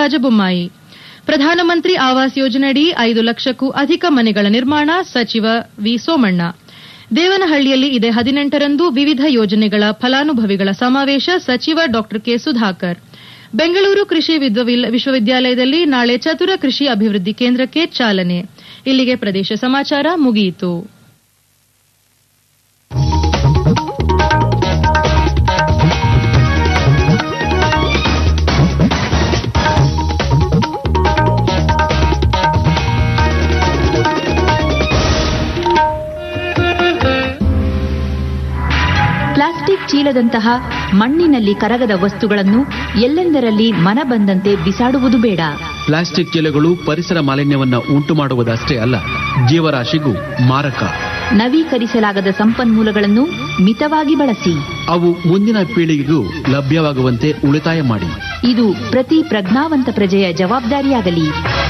ಬಸವರಾಜ ಬೊಮ್ಮಾಯಿ ಪ್ರಧಾನಮಂತ್ರಿ ಆವಾಸ್ ಯೋಜನೆಯಡಿ ಐದು ಲಕ್ಷಕ್ಕೂ ಅಧಿಕ ಮನೆಗಳ ನಿರ್ಮಾಣ ಸಚಿವ ವಿ ಸೋಮಣ್ಣ ದೇವನಹಳ್ಳಿಯಲ್ಲಿ ಇದೇ ಹದಿನೆಂಟರಂದು ವಿವಿಧ ಯೋಜನೆಗಳ ಫಲಾನುಭವಿಗಳ ಸಮಾವೇಶ ಸಚಿವ ಡಾ ಕೆ ಸುಧಾಕರ್ ಬೆಂಗಳೂರು ಕೃಷಿ ವಿಶ್ವವಿದ್ಯಾಲಯದಲ್ಲಿ ನಾಳೆ ಚತುರ ಕೃಷಿ ಅಭಿವೃದ್ಧಿ ಕೇಂದ್ರಕ್ಕೆ ಚಾಲನೆ ಇಲ್ಲಿಗೆ ಪ್ರದೇಶ ಸಮಾಚಾರ ಮುಗಿಯಿತು ಪ್ಲಾಸ್ಟಿಕ್ ಚೀಲದಂತಹ ಮಣ್ಣಿನಲ್ಲಿ ಕರಗದ ವಸ್ತುಗಳನ್ನು ಎಲ್ಲೆಂದರಲ್ಲಿ ಮನ ಬಂದಂತೆ ಬಿಸಾಡುವುದು ಬೇಡ ಪ್ಲಾಸ್ಟಿಕ್ ಚೀಲಗಳು ಪರಿಸರ ಮಾಲಿನ್ಯವನ್ನ ಉಂಟು ಮಾಡುವುದಷ್ಟೇ ಅಲ್ಲ ಜೀವರಾಶಿಗೂ ಮಾರಕ ನವೀಕರಿಸಲಾಗದ ಸಂಪನ್ಮೂಲಗಳನ್ನು ಮಿತವಾಗಿ ಬಳಸಿ ಅವು ಮುಂದಿನ ಪೀಳಿಗೆಗೂ ಲಭ್ಯವಾಗುವಂತೆ ಉಳಿತಾಯ ಮಾಡಿ ಇದು ಪ್ರತಿ ಪ್ರಜ್ಞಾವಂತ ಪ್ರಜೆಯ ಜವಾಬ್ದಾರಿಯಾಗಲಿ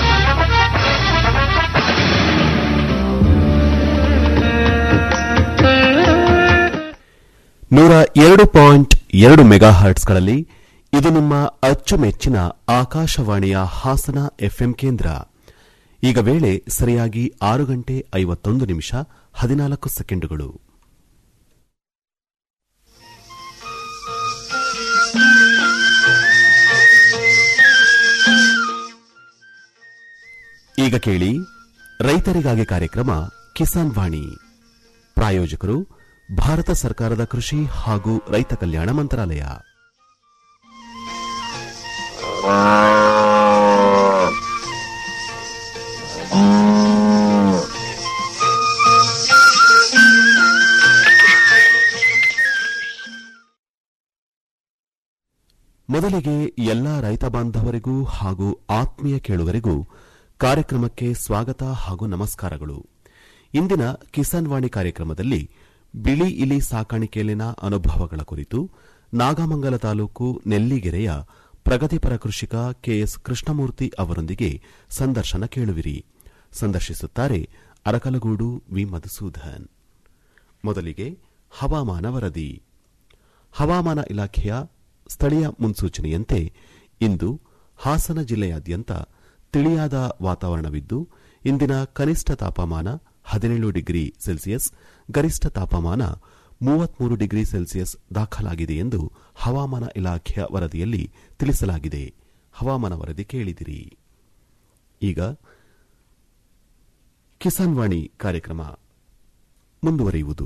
ನೂರ ಎರಡು ಪಾಯಿಂಟ್ ಎರಡು ಮೆಗಾ ಹರ್ಟ್ಸ್ಗಳಲ್ಲಿ ಇದು ನಿಮ್ಮ ಅಚ್ಚುಮೆಚ್ಚಿನ ಆಕಾಶವಾಣಿಯ ಹಾಸನ ಎಫ್ಎಂ ಕೇಂದ್ರ ಈಗ ವೇಳೆ ಸರಿಯಾಗಿ ಆರು ಗಂಟೆ ಐವತ್ತೊಂದು ನಿಮಿಷ ಹದಿನಾಲ್ಕು ಸೆಕೆಂಡುಗಳು ಈಗ ಕೇಳಿ ರೈತರಿಗಾಗಿ ಕಾರ್ಯಕ್ರಮ ಕಿಸಾನ್ ವಾಣಿ ಪ್ರಾಯೋಜಕರು ಭಾರತ ಸರ್ಕಾರದ ಕೃಷಿ ಹಾಗೂ ರೈತ ಕಲ್ಯಾಣ ಮಂತ್ರಾಲಯ ಮೊದಲಿಗೆ ಎಲ್ಲ ರೈತ ಬಾಂಧವರಿಗೂ ಹಾಗೂ ಆತ್ಮೀಯ ಕೇಳುಗರಿಗೂ ಕಾರ್ಯಕ್ರಮಕ್ಕೆ ಸ್ವಾಗತ ಹಾಗೂ ನಮಸ್ಕಾರಗಳು ಇಂದಿನ ಕಿಸಾನ್ ವಾಣಿ ಕಾರ್ಯಕ್ರಮದಲ್ಲಿ ಬಿಳಿ ಇಲಿ ಸಾಕಾಣಿಕೆಯಲ್ಲಿನ ಅನುಭವಗಳ ಕುರಿತು ನಾಗಮಂಗಲ ತಾಲೂಕು ನೆಲ್ಲಿಗೆರೆಯ ಪ್ರಗತಿಪರ ಕೃಷಿಕ ಕೆಎಸ್ ಕೃಷ್ಣಮೂರ್ತಿ ಅವರೊಂದಿಗೆ ಸಂದರ್ಶನ ಕೇಳುವಿರಿ ಸಂದರ್ಶಿಸುತ್ತಾರೆ ಅರಕಲಗೂಡು ವಿ ಮಧುಸೂದನ್ ಮೊದಲಿಗೆ ಹವಾಮಾನ ವರದಿ ಹವಾಮಾನ ಇಲಾಖೆಯ ಸ್ಥಳೀಯ ಮುನ್ಸೂಚನೆಯಂತೆ ಇಂದು ಹಾಸನ ಜಿಲ್ಲೆಯಾದ್ಯಂತ ತಿಳಿಯಾದ ವಾತಾವರಣವಿದ್ದು ಇಂದಿನ ಕನಿಷ್ಠ ತಾಪಮಾನ ಹದಿನೇಳು ಡಿಗ್ರಿ ಸೆಲ್ಸಿಯಸ್ ಗರಿಷ್ಠ ತಾಪಮಾನ ಮೂವತ್ಮೂರು ಡಿಗ್ರಿ ಸೆಲ್ಸಿಯಸ್ ದಾಖಲಾಗಿದೆ ಎಂದು ಹವಾಮಾನ ಇಲಾಖೆಯ ವರದಿಯಲ್ಲಿ ತಿಳಿಸಲಾಗಿದೆ ಹವಾಮಾನ ವರದಿ ಕೇಳಿದಿರಿ ಈಗ ಕಿಸಾನ್ ವಾಣಿ ಕಾರ್ಯಕ್ರಮ ಮುಂದುವರಿಯುವುದು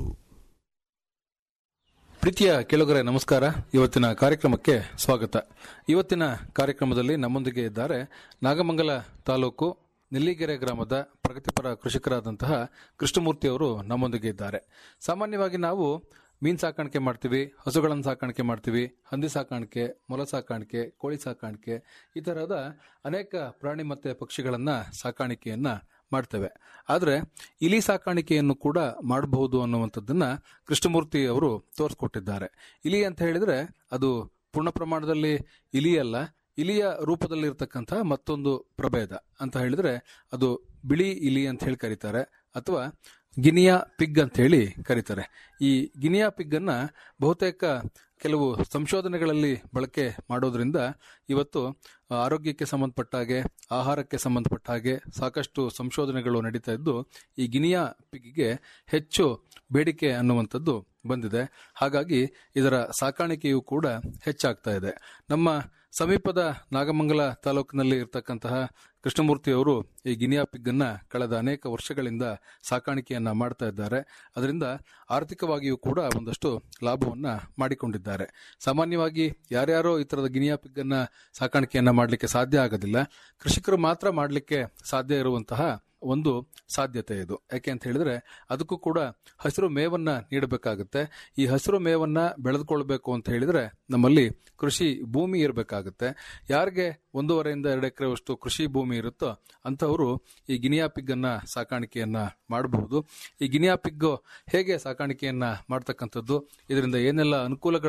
ಪ್ರೀತಿಯ ಕೆಳಗರೆ ನಮಸ್ಕಾರ ಇವತ್ತಿನ ಕಾರ್ಯಕ್ರಮಕ್ಕೆ ಸ್ವಾಗತ ಇವತ್ತಿನ ಕಾರ್ಯಕ್ರಮದಲ್ಲಿ ನಮ್ಮೊಂದಿಗೆ ಇದ್ದಾರೆ ನಾಗಮಂಗಲ ತಾಲೂಕು ನೆಲ್ಲಿಗೆರೆ ಗ್ರಾಮದ ಪ್ರಗತಿಪರ ಕೃಷಿಕರಾದಂತಹ ಕೃಷ್ಣಮೂರ್ತಿ ಅವರು ನಮ್ಮೊಂದಿಗೆ ಇದ್ದಾರೆ ಸಾಮಾನ್ಯವಾಗಿ ನಾವು ಮೀನು ಸಾಕಾಣಿಕೆ ಮಾಡ್ತೀವಿ ಹಸುಗಳನ್ನು ಸಾಕಾಣಿಕೆ ಮಾಡ್ತೀವಿ ಹಂದಿ ಸಾಕಾಣಿಕೆ ಮೊಲ ಸಾಕಾಣಿಕೆ ಕೋಳಿ ಸಾಕಾಣಿಕೆ ಈ ತರಹದ ಅನೇಕ ಪ್ರಾಣಿ ಮತ್ತೆ ಪಕ್ಷಿಗಳನ್ನ ಸಾಕಾಣಿಕೆಯನ್ನ ಮಾಡ್ತೇವೆ ಆದರೆ ಇಲಿ ಸಾಕಾಣಿಕೆಯನ್ನು ಕೂಡ ಮಾಡಬಹುದು ಅನ್ನುವಂಥದ್ದನ್ನ ಕೃಷ್ಣಮೂರ್ತಿ ಅವರು ತೋರಿಸ್ಕೊಟ್ಟಿದ್ದಾರೆ ಇಲಿ ಅಂತ ಹೇಳಿದ್ರೆ ಅದು ಪೂರ್ಣ ಪ್ರಮಾಣದಲ್ಲಿ ಇಲಿ ಅಲ್ಲ ಇಲಿಯ ರೂಪದಲ್ಲಿ ಇರತಕ್ಕಂಥ ಮತ್ತೊಂದು ಪ್ರಭೇದ ಅಂತ ಹೇಳಿದ್ರೆ ಅದು ಬಿಳಿ ಇಲಿ ಅಂತ ಹೇಳಿ ಕರೀತಾರೆ ಅಥವಾ ಗಿನಿಯಾ ಪಿಗ್ ಅಂತ ಹೇಳಿ ಕರೀತಾರೆ ಈ ಗಿನಿಯಾ ಪಿಗ್ ಅನ್ನ ಬಹುತೇಕ ಕೆಲವು ಸಂಶೋಧನೆಗಳಲ್ಲಿ ಬಳಕೆ ಮಾಡೋದ್ರಿಂದ ಇವತ್ತು ಆರೋಗ್ಯಕ್ಕೆ ಸಂಬಂಧಪಟ್ಟ ಹಾಗೆ ಆಹಾರಕ್ಕೆ ಸಂಬಂಧಪಟ್ಟ ಹಾಗೆ ಸಾಕಷ್ಟು ಸಂಶೋಧನೆಗಳು ನಡೀತಾ ಇದ್ದು ಈ ಗಿನಿಯಾ ಪಿಗ್ಗೆ ಹೆಚ್ಚು ಬೇಡಿಕೆ ಅನ್ನುವಂಥದ್ದು ಬಂದಿದೆ ಹಾಗಾಗಿ ಇದರ ಸಾಕಾಣಿಕೆಯೂ ಕೂಡ ಹೆಚ್ಚಾಗ್ತಾ ಇದೆ ನಮ್ಮ ಸಮೀಪದ ನಾಗಮಂಗಲ ತಾಲೂಕಿನಲ್ಲಿ ಇರತಕ್ಕಂತಹ ಕೃಷ್ಣಮೂರ್ತಿ ಅವರು ಈ ಗಿನಿಯಾ ಪಿಗ್ ಅನ್ನ ಕಳೆದ ಅನೇಕ ವರ್ಷಗಳಿಂದ ಸಾಕಾಣಿಕೆಯನ್ನ ಮಾಡ್ತಾ ಇದ್ದಾರೆ ಅದರಿಂದ ಆರ್ಥಿಕವಾಗಿಯೂ ಕೂಡ ಒಂದಷ್ಟು ಲಾಭವನ್ನ ಮಾಡಿಕೊಂಡಿದ್ದಾರೆ ಸಾಮಾನ್ಯವಾಗಿ ಯಾರ್ಯಾರೋ ಈ ತರದ ಗಿನಿಯಾ ಪಿಗ್ ಅನ್ನ ಸಾಕಾಣಿಕೆಯನ್ನ ಮಾಡಲಿಕ್ಕೆ ಸಾಧ್ಯ ಆಗೋದಿಲ್ಲ ಕೃಷಿಕರು ಮಾತ್ರ ಮಾಡಲಿಕ್ಕೆ ಸಾಧ್ಯ ಇರುವಂತಹ ಒಂದು ಸಾಧ್ಯತೆ ಇದು ಯಾಕೆ ಅಂತ ಹೇಳಿದ್ರೆ ಅದಕ್ಕೂ ಕೂಡ ಹಸಿರು ಮೇವನ್ನ ನೀಡಬೇಕಾಗುತ್ತೆ ಈ ಹಸಿರು ಮೇವನ್ನ ಬೆಳೆದುಕೊಳ್ಬೇಕು ಅಂತ ಹೇಳಿದ್ರೆ ನಮ್ಮಲ್ಲಿ ಕೃಷಿ ಭೂಮಿ ಇರಬೇಕಾಗುತ್ತೆ ಯಾರಿಗೆ ಒಂದೂವರೆಯಿಂದ ಎರಡು ಎಕರೆವಷ್ಟು ಕೃಷಿ ಭೂಮಿ ಇರುತ್ತೋ ಅಂತವರು ಈ ಗಿನಿಯಾ ಪಿಗ್ ಅನ್ನ ಸಾಕಾಣಿಕೆಯನ್ನ ಮಾಡಬಹುದು ಈ ಗಿನಿಯಾ ಪಿಗ್ ಹೇಗೆ ಸಾಕಾಣಿಕೆಯನ್ನ ಮಾಡ್ತಕ್ಕಂಥದ್ದು ಇದರಿಂದ ಏನೆಲ್ಲ ಅನುಕೂಲಗಳು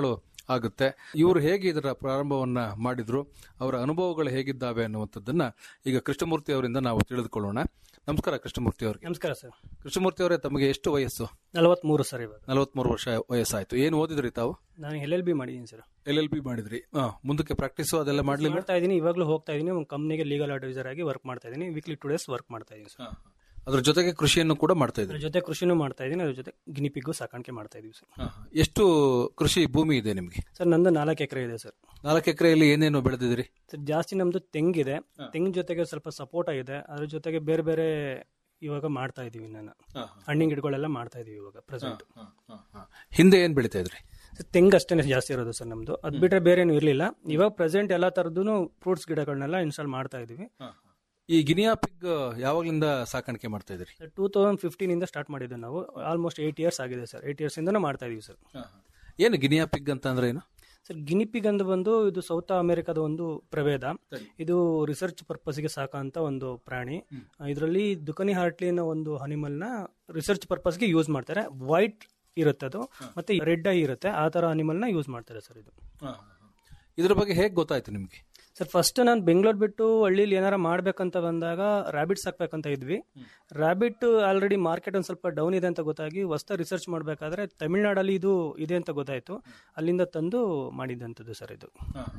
ಆಗುತ್ತೆ ಇವರು ಹೇಗೆ ಇದರ ಪ್ರಾರಂಭವನ್ನ ಮಾಡಿದ್ರು ಅವರ ಅನುಭವಗಳು ಹೇಗಿದ್ದಾವೆ ಅನ್ನುವಂಥದ್ದನ್ನ ಈಗ ಕೃಷ್ಣಮೂರ್ತಿ ಅವರಿಂದ ನಾವು ತಿಳಿದುಕೊಳ್ಳೋಣ ನಮಸ್ಕಾರ ಕೃಷ್ಣಮೂರ್ತಿ ಅವರಿಗೆ ನಮಸ್ಕಾರ ಸರ್ ಕೃಷ್ಣಮೂರ್ತಿ ಅವರೇ ತಮಗೆ ಎಷ್ಟು ವಯಸ್ಸು ನಲವತ್ಮೂರು ಸರ್ ಇವಾಗ ನಲವತ್ಮೂರು ವರ್ಷ ವಯಸ್ಸಾಯ್ತು ಏನು ಓದಿದ್ರಿ ತಾವು ನಾನು ಎಲ್ ಎಲ್ ಬಿ ಮಾಡಿದ್ದೀನಿ ಸರ್ ಎಲ್ ಎಲ್ ಬಿ ಮಾಡಿದ್ರಿ ಆ, ಮುಂದಕ್ಕೆ ಪ್ರಾಕ್ಟೀಸು ಅದೆಲ್ಲ ಮಾಡ್ಲಿಲ್ಲ ಮಾಡ್ತಾ ಇದ್ದೀನಿ ಇವಾಗಲೂ ಹೋಗ್ತಾ ಇದ್ದೀನಿ ಒಂದು ಕಂಪ್ನಿಗೆ ಲೀಗಲ್ ಅಡ್ವೈಸರ್ ಆಗಿ ವರ್ಕ್ ಮಾಡ್ತಾ ಇದ್ದೀನಿ ವೀಕ್ಲಿ ಟು ಡೇಸ್ ವರ್ಕ್ ಮಾಡ್ತಾ ಇದ್ದೀನಿ ಸರ್ ಅದ್ರ ಜೊತೆಗೆ ಕೃಷಿಯನ್ನು ಕೂಡ ಮಾಡ್ತಾ ಅದ್ರ ಇದ್ರಿ ಜೊತೆ ಕೃಷಿನೂ ಮಾಡ್ತಾ ಇದ್ದೀನಿ ಅದ್ರ ಜೊತೆ ಗಿನಿಪಿಗೂ ಸಾಕಾಣಿಕೆ ಮಾಡ್ತಾ ಇದೀವಿ ಸರ್ ಎಷ್ಟು ಕೃಷಿ ಭೂಮಿ ಇದೆ ನಿಮಗೆ ಸರ್ ನಂದು ನಾಲ್ಕು ಎಕರೆ ಇದೆ ಸರ್ ನಾಲ್ಕು ಎಕರೆಯಲ್ಲಿ ಏನೇನು ಬೆಳೆದಿದ್ರಿ ಸರ್ ಜಾಸ್ತಿ ನಮ್ದು ತೆಂಗಿದೆ ತೆಂಗಿನ ಜೊತೆಗೆ ಸ್ವಲ್ಪ ಸಪೋಟ ಇದೆ ಅದ್ರ ಜೊತೆಗೆ ಬೇರೆ ಬೇರೆ ಇವಾಗ ಮಾಡ್ತಾ ಇದೀವಿ ನಾನು ಹಣ್ಣಿನ ಗಿಡಗಳೆಲ್ಲ ಮಾಡ್ತಾ ಇದೀವಿ ಇವಾಗ ಪ್ರೆಸೆಂಟ್ ಹಿಂದೆ ಏನ್ ಬೆಳಿತಾ ಇದ್ರಿ ತೆಂಗು ಅಷ್ಟೇ ಜಾಸ್ತಿ ಇರೋದು ಸರ್ ನಮ್ದು ಅದ್ ಬಿಟ್ರೆ ಬೇರೆ ಏನು ಇರಲಿಲ್ಲ ಇವಾಗ ಪ್ರೆಸೆಂಟ್ ಎಲ್ಲಾ ತರದ್ದು ಫ್ರೂಟ್ಸ್ ಗಿಡಗಳನ್ನೆಲ್ಲ ಇನ್ಸ್ಟಾಲ್ ಮಾಡ್ತಾ ಇದೀವಿ ಈ ಗಿನಿಯಾ ಪಿಗ್ ಯಾವಾಗ್ಲಿಂದ ಸಾಕಾಣಿಕೆ ಮಾಡ್ತಾ ಇದ್ರಿ ಟೂ ತೌಸಂಡ್ ಫಿಫ್ಟೀನ್ ಇಂದ ಸ್ಟಾರ್ಟ್ ಮಾಡಿದ್ದು ನಾವು ಆಲ್ಮೋಸ್ಟ್ ಏಟ್ ಇಯರ್ಸ್ ಆಗಿದೆ ಸರ್ ಏಟ್ ಇಯರ್ಸ್ ಇಂದನೂ ಮಾಡ್ತಾ ಇದೀವಿ ಸರ್ ಏನು ಗಿನಿಯಾ ಪಿಗ್ ಅಂತ ಅಂದ್ರೆ ಏನು ಸರ್ ಗಿನಿಪಿಗ್ ಅಂತ ಬಂದು ಇದು ಸೌತ್ ಅಮೆರಿಕದ ಒಂದು ಪ್ರಭೇದ ಇದು ರಿಸರ್ಚ್ ಪರ್ಪಸ್ಗೆ ಸಾಕಂತ ಒಂದು ಪ್ರಾಣಿ ಇದರಲ್ಲಿ ದುಕನಿ ಹಾರ್ಟ್ಲಿ ಅನ್ನೋ ಒಂದು ಅನಿಮಲ್ ನ ರಿಸರ್ಚ್ ಪರ್ಪಸ್ಗೆ ಯೂಸ್ ಮಾಡ್ತಾರೆ ವೈಟ್ ಇರುತ್ತೆ ಅದು ಮತ್ತೆ ರೆಡ್ ಐ ಇರುತ್ತೆ ಆ ತರ ಅನಿಮಲ್ ನ ಯೂಸ್ ಮಾಡ್ತಾರೆ ಸರ್ ಇದು ಇದ್ರ ಬಗ್ಗೆ ಹೇಗೆ ಗೊತ್ತಾಯ್ತು ನಿಮ್ಗೆ ಸರ್ ಫಸ್ಟ್ ನಾನು ಬೆಂಗಳೂರು ಬಿಟ್ಟು ಹಳ್ಳಿಲಿ ಏನಾರ ಮಾಡ್ಬೇಕಂತ ಬಂದಾಗ ರ್ಯಾಬಿಟ್ ಸಾಕ್ಬೇಕಂತ ಇದ್ವಿ ರ್ಯಾಬಿಟ್ ಆಲ್ರೆಡಿ ಮಾರ್ಕೆಟ್ ಒಂದು ಸ್ವಲ್ಪ ಡೌನ್ ಇದೆ ಅಂತ ಗೊತ್ತಾಗಿ ಹೊಸ ರಿಸರ್ಚ್ ಮಾಡಬೇಕಾದ್ರೆ ತಮಿಳ್ನಾಡಲ್ಲಿ ಇದು ಇದೆ ಅಂತ ಗೊತ್ತಾಯ್ತು ಅಲ್ಲಿಂದ ತಂದು ಮಾಡಿದಂಥದ್ದು ಸರ್ ಇದು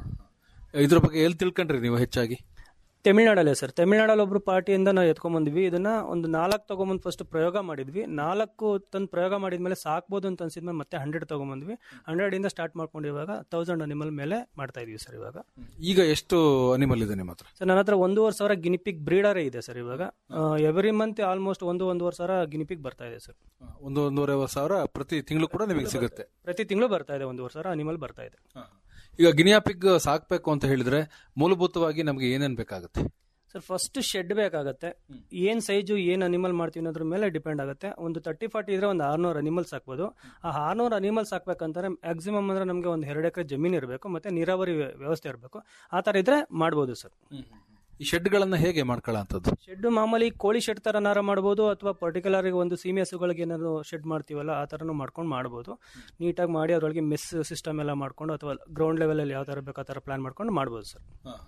ಇದ್ರ ಬಗ್ಗೆ ಎಲ್ಲಿ ತಿಳ್ಕೊಂಡ್ರಿ ನೀವು ಹೆಚ್ಚಾಗಿ ತಮಿಳ್ನಾಡಲ್ಲೇ ಸರ್ ತಮಿಳ್ನಾಡಲ್ಲಿ ಒಬ್ರು ಪಾರ್ಟಿಯಿಂದ ನಾವು ಎತ್ಕೊಂಡ್ಬಂದ್ವಿ ಇದನ್ನ ಒಂದು ನಾಲ್ಕು ತಗೊಂಬಂದು ಫಸ್ಟ್ ಪ್ರಯೋಗ ಮಾಡಿದ್ವಿ ನಾಲ್ಕು ತಂದು ಪ್ರಯೋಗ ಮಾಡಿದ್ಮೇಲೆ ಸಾಕ್ಬೋದು ಅಂತ ಅನ್ಸಿದ್ಮೇಲೆ ಮತ್ತೆ ಹಂಡ್ರೆಡ್ ತಗೊಂಬಂದ್ವಿ ಹಂಡ್ರೆಡ್ ಇಂದ ಸ್ಟಾರ್ಟ್ ಮಾಡ್ಕೊಂಡು ಇವಾಗ ತೌಸಂಡ್ ಅನಿಮಲ್ ಮೇಲೆ ಮಾಡ್ತಾ ಇದೀವಿ ಸರ್ ಇವಾಗ ಈಗ ಎಷ್ಟು ಅನಿಮಲ್ ಇದೆ ನಿಮ್ಮ ಹತ್ರ ಸರ್ ನನ್ನ ಹತ್ರ ಒಂದೂವರೆ ಸಾವಿರ ಗಿನಿಪಿಗ್ ಬ್ರೀಡರೇ ಇದೆ ಸರ್ ಇವಾಗ ಎವ್ರಿ ಮಂತ್ ಆಲ್ಮೋಸ್ಟ್ ಒಂದು ಒಂದೂವರೆ ಸಾವಿರ ಗಿನಿಪಿಗ್ ಬರ್ತಾ ಇದೆ ಸರ್ ಒಂದು ಒಂದೂವರೆ ಸಾವಿರ ಪ್ರತಿ ತಿಂಗಳು ಕೂಡ ನಿಮಗೆ ಸಿಗುತ್ತೆ ಪ್ರತಿ ತಿಂಗಳು ಬರ್ತಾ ಇದೆ ಒಂದೂವರೆ ಸಾವಿರ ಅನಿಮಲ್ ಬರ್ತಾ ಇದೆ ಈಗ ಗಿನಿಯಾ ಪಿಗ್ ಸಾಕ್ಬೇಕು ಅಂತ ಹೇಳಿದ್ರೆ ಮೂಲಭೂತವಾಗಿ ನಮಗೆ ಏನೇನ್ ಬೇಕಾಗುತ್ತೆ ಸರ್ ಫಸ್ಟ್ ಶೆಡ್ ಬೇಕಾಗತ್ತೆ ಏನ್ ಸೈಜು ಏನ್ ಅನಿಮಲ್ ಮಾಡ್ತೀವಿ ಅನ್ನೋದ್ರ ಮೇಲೆ ಡಿಪೆಂಡ್ ಆಗುತ್ತೆ ಒಂದು ತರ್ಟಿ ಫಾರ್ಟಿ ಇದ್ರೆ ಒಂದು ಆರ್ನೂರು ಅನಿಮಲ್ ಸಾಕ್ಬೋದು ಆ ಆರ್ನೂರು ಅನಿಮಲ್ ಸಾಕ್ಬೇಕಂತಾರೆ ಮ್ಯಾಕ್ಸಿಮಮ್ ಅಂದ್ರೆ ನಮಗೆ ಒಂದು ಎರಡು ಎಕರೆ ಜಮೀನು ಇರಬೇಕು ಮತ್ತೆ ನೀರಾವರಿ ವ್ಯ- ವ್ಯವಸ್ಥೆ ಇರಬೇಕು ಆ ತರ ಇದ್ರೆ ಮಾಡ್ಬೋದು ಸರ್ ಈ ಶೆಡ್ಗಳನ್ನ ಹೇಗೆ ಮಾಡ್ಕೊಳ್ಳೋಂಥದ್ದು ಶೆಡ್ ಮಾಮೂಲಿ ಕೋಳಿ ಶೆಡ್ ತರ ನಾರ ಮಾಡ್ಬೋದು ಅಥವಾ ಪರ್ಟಿಕ್ಯುಲರ್ ಒಂದು ಸೀಮೆ ಹಸುಗಳಿಗೆ ಏನಾದ್ರು ಶೆಡ್ ಮಾಡ್ತೀವಲ್ಲ ಆ ತರನು ಮಾಡ್ಕೊಂಡು ಮಾಡ್ಬೋದು ನೀಟಾಗಿ ಮಾಡಿ ಅದ್ರೊಳಗೆ ಮೆಸ್ ಸಿಸ್ಟಮ್ ಎಲ್ಲ ಮಾಡ್ಕೊಂಡು ಅಥವಾ ಗ್ರೌಂಡ್ ಲೆವೆಲ್ ಅಲ್ಲಿ ಯಾವ ತರ ಬೇಕು ಆ ತರ ಪ್ಲಾನ್ ಮಾಡ್ಕೊಂಡು ಮಾಡ್ಬೋದು ಸರ್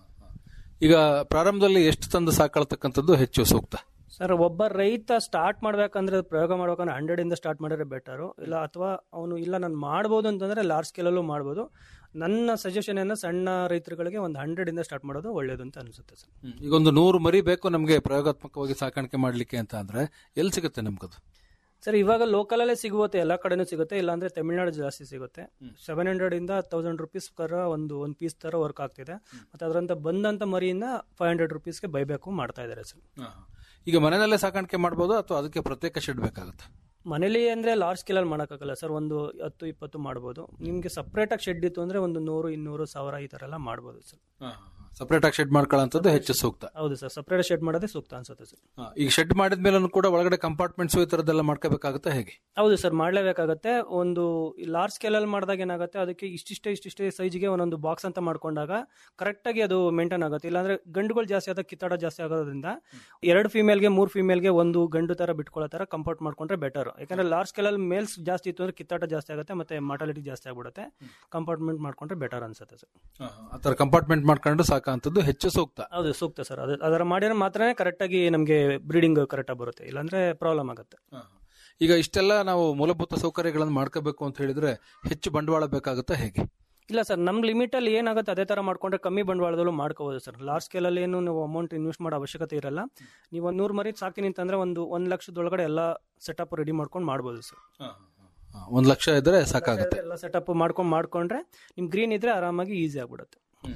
ಈಗ ಪ್ರಾರಂಭದಲ್ಲಿ ಎಷ್ಟು ತಂದು ಸಾಕೊಳ್ತಕ್ಕಂಥದ್ದು ಹೆಚ್ಚು ಸೂಕ್ತ ಸರ್ ಒಬ್ಬ ರೈತ ಸ್ಟಾರ್ಟ್ ಮಾಡ್ಬೇಕಂದ್ರೆ ಪ್ರಯೋಗ ಮಾಡ್ಬೇಕಂದ್ರೆ ಹಂಡ್ರೆಡ್ ಇಂದ ಸ್ಟಾರ್ಟ್ ಮಾಡಿದ್ರೆ ಬೆಟರು ಇಲ್ಲ ಅಥವಾ ಅವನು ಇಲ್ಲ ನಾನು ಮಾಡ್ಬೋದು ಅಂತಂದ್ರೆ ಲಾರ್ಜ್ ಸ್ಕೇಲಲ್ಲೂ ಮಾಡ್ಬೋದು ನನ್ನ ಸಜೆಷನ್ ಏನು ಸಣ್ಣ ರೈತರುಗಳಿಗೆ ಒಂದು ಹಂಡ್ರೆಡ್ ಇಂದ ಸ್ಟಾರ್ಟ್ ಮಾಡೋದು ಒಳ್ಳೇದು ಅಂತ ಅನಿಸುತ್ತೆ ಸರ್ ಈಗ ಒಂದು ನೂರು ಮರಿ ಬೇಕು ನಮಗೆ ಪ್ರಯೋಗಾತ್ಮಕವಾಗಿ ಸಾಕಾಣಿಕೆ ಮಾಡ್ಲಿಕ್ಕೆ ಅಂತ ಅಂದ್ರೆ ಎಲ್ಲಿ ಸಿಗುತ್ತೆ ನಮ್ಗದು ಸರ್ ಇವಾಗ ಲೋಕಲ್ ಅಲ್ಲೇ ಸಿಗುತ್ತೆ ಎಲ್ಲಾ ಕಡೆನೂ ಸಿಗುತ್ತೆ ಇಲ್ಲಾಂದ್ರೆ ತಮಿಳ್ನಾಡು ಜಾಸ್ತಿ ಸಿಗುತ್ತೆ ಸೆವೆನ್ ಹಂಡ್ರೆಡ್ ಇಂದ ತೌಸಂಡ್ ರುಪೀಸ್ ತರ ಒಂದು ಒಂದು ಪೀಸ್ ತರ ವರ್ಕ್ ಆಗ್ತಿದೆ ಮತ್ತೆ ಅದರಂತ ಬಂದಂತ ಮರಿಯಿಂದ ಫೈವ್ ಹಂಡ್ರೆಡ್ ರುಪೀಸ್ಗೆ ಬೈಬೇಕು ಮಾಡ್ತಾ ಇದ್ದಾರೆ ಸರ್ ಈಗ ಮನೆಯಲ್ಲೇ ಸಾಕಾಣಿಕೆ ಮಾಡ್ಬೋದು ಅಥವಾ ಅದಕ್ಕೆ ಪ್ರತ್ಯೇಕ ಶೆಡ್ ಬೇಕಾಗುತ್ತೆ ಮನೇಲಿ ಅಂದ್ರೆ ಲಾರ್ಜ್ ಸ್ಕೇಲಲ್ಲಿ ಮಾಡೋಕ್ಕಾಗಲ್ಲ ಸರ್ ಒಂದು ಹತ್ತು ಇಪ್ಪತ್ತು ಮಾಡ್ಬೋದು ನಿಮ್ಗೆ ಸಪ್ರೇಟ್ ಆಗಿ ಶೆಡ್ ಇತ್ತು ಅಂದ್ರೆ ಒಂದು ನೂರು ಇನ್ನೂರು ಸಾವಿರ ಈ ತರ ಎಲ್ಲ ಮಾಡ್ಬೋದು ಸರ್ ಸಪರೇಟ್ ಆಗಿ ಶೆಡ್ ಮಾಡ್ಕೊಳ್ಳೋಂಥದ್ದು ಹೆಚ್ಚು ಸೂಕ್ತ ಹೌದು ಸರ್ ಸಪ್ರೇಟ್ ಶೆಡ್ ಮಾಡೋದೇ ಸೂಕ್ತ ಅನ್ಸುತ್ತೆ ಸರ್ ಆ, ಈಗ ಶೆಡ್ ಮಾಡಿದ್ಮೇಲೆ ಕೂಡ ಒಳಗಡೆ ಕಂಪಾರ್ಟ್ಮೆಂಟ್ಸ್ ಈ ತರದೆಲ್ಲ ಮಾಡ್ಕೋಬೇಕಾಗುತ್ತೆ ಹೇಗೆ ಹೌದು ಸರ್ ಮಾಡ್ಲೇಬೇಕಾಗತ್ತೆ ಒಂದು ಲಾರ್ಜ್ ಸ್ಕೇಲ್ ಅಲ್ಲಿ ಮಾಡಿದಾಗ ಏನಾಗುತ್ತೆ ಅದಕ್ಕೆ ಇಷ್ಟಿಷ್ಟೇ ಇಷ್ಟಿಷ್ಟೇ ಸೈಜ್ಗೆ ಒಂದೊಂದು ಬಾಕ್ಸ್ ಅಂತ ಮಾಡ್ಕೊಂಡಾಗ ಕರೆಕ್ಟ್ ಆಗಿ ಅದು ಮೇಂಟೈನ್ ಆಗುತ್ತೆ ಇಲ್ಲಾಂದ್ರೆ ಗಂಡುಗಳು ಜಾಸ್ತಿ ಆದಾಗ ಕಿತ್ತಾಡ ಜಾಸ್ತಿ ಆಗೋದ್ರಿಂದ ಎರಡು ಫಿಮೇಲ್ಗೆ ಮೂರು ಫಿಮೇಲ್ಗೆ ಒಂದು ಗಂಡು ತರ ಬಿಟ್ಕೊಳ್ಳೋ ತರ ಕಂಪೌಂಡ್ ಮಾಡ್ಕೊಂಡ್ರೆ ಬೆಟರ್ ಯಾಕಂದ್ರೆ ಲಾರ್ಜ್ ಸ್ಕೇಲ್ ಅಲ್ಲಿ ಮೇಲ್ಸ್ ಜಾಸ್ತಿ ಇತ್ತು ಅಂದ್ರೆ ಕಿತ್ತಾಟ ಜಾಸ್ತಿ ಆಗುತ್ತೆ ಮತ್ತೆ ಮಾರ್ಟಾಲಿಟಿ ಜಾಸ್ತಿ ಆಗ್ಬಿಡುತ್ತೆ ಕಂಪಾರ್ಟ್ಮೆಂಟ್ ಮಾಡ್ಕೊಂಡ್ರೆ ಬೆಟರ್ ಅನ್ಸುತ್ತೆ ಸರ್ ಆ ತರ ಕಂಪಾರ್ಟ್ಮೆಂಟ್ ಮಾಡ್ಕೊಂಡು ಸಾಕಂತದ್ದು ಹೆಚ್ಚು ಸೂಕ್ತ ಹೌದು ಸೂಕ್ತ ಸರ್ ಅದು ಅದರ ಮಾಡಿದ್ರೆ ಮಾತ್ರ ಕರೆಕ್ಟ್ ಆಗಿ ನಮಗೆ ಬ್ರೀಡಿಂಗ್ ಕರೆಕ್ಟ್ ಆಗಿ ಬರುತ್ತೆ ಇಲ್ಲಾಂದ್ರೆ ಪ್ರಾಬ್ಲಮ್ ಆಗುತ್ತೆ ಈಗ ಇಷ್ಟೆಲ್ಲ ನಾವು ಮೂಲಭೂತ ಸೌಕರ್ಯಗಳನ್ನು ಮಾಡ್ಕೋಬೇಕು ಅಂತ ಹೇಳಿದ್ರೆ ಹೆಚ್ಚು ಬಂಡವಾಳ ಬೇಕಾಗುತ್ತಾ ಹೇಗೆ ಇಲ್ಲ ಸರ್ ನಮ್ಮ ಲಿಮಿಟ್ ಅಲ್ಲಿ ಏನಾಗುತ್ತೆ ಅದೇ ತರ ಮಾಡ್ಕೊಂಡ್ರೆ ಕಮ್ಮಿ ಬಂಡವಾಳದಲ್ಲೂ ಮಾಡ್ಕೋಬಹುದು ಸರ್ ಲಾರ್ಜ್ ಸ್ಕೇಲ್ ಅಲ್ಲಿ ಏನು ನೀವು ಅಮೌಂಟ್ ಇನ್ವೆಸ್ಟ್ ಮಾಡೋ ಅವಶ್ಯಕತೆ ಇರಲ್ಲ ನೀವು ಒಂದು ನೂರು ಮರಿ ಸಾಕಿನಿ ಅಂತಂದ್ರೆ ಒಂದು ಒಂದ್ ಲಕ್ಷದೊಳಗಡೆ ಎಲ್ಲ ಸೆಟಪ್ ರೆಡಿ ಮಾಡ್ಕೊಂಡು ಮಾಡ್ಬೋದು ಸರ್ ಆ, ಒಂದ್ ಲಕ್ಷ ಇದ್ರೆ ಸಾಕಾಗುತ್ತೆ ಎಲ್ಲ ಸೆಟಪ್ ಮಾಡ್ಕೊಂಡು ಮಾಡ್ಕೊಂಡ್ರೆ ನಿಮ್ ಗ್ರೀನ್ ಇದ್ರೆ ಆರಾಮಾಗಿ ಈಸಿ ಆಗ್ಬಿಡುತ್ತೆ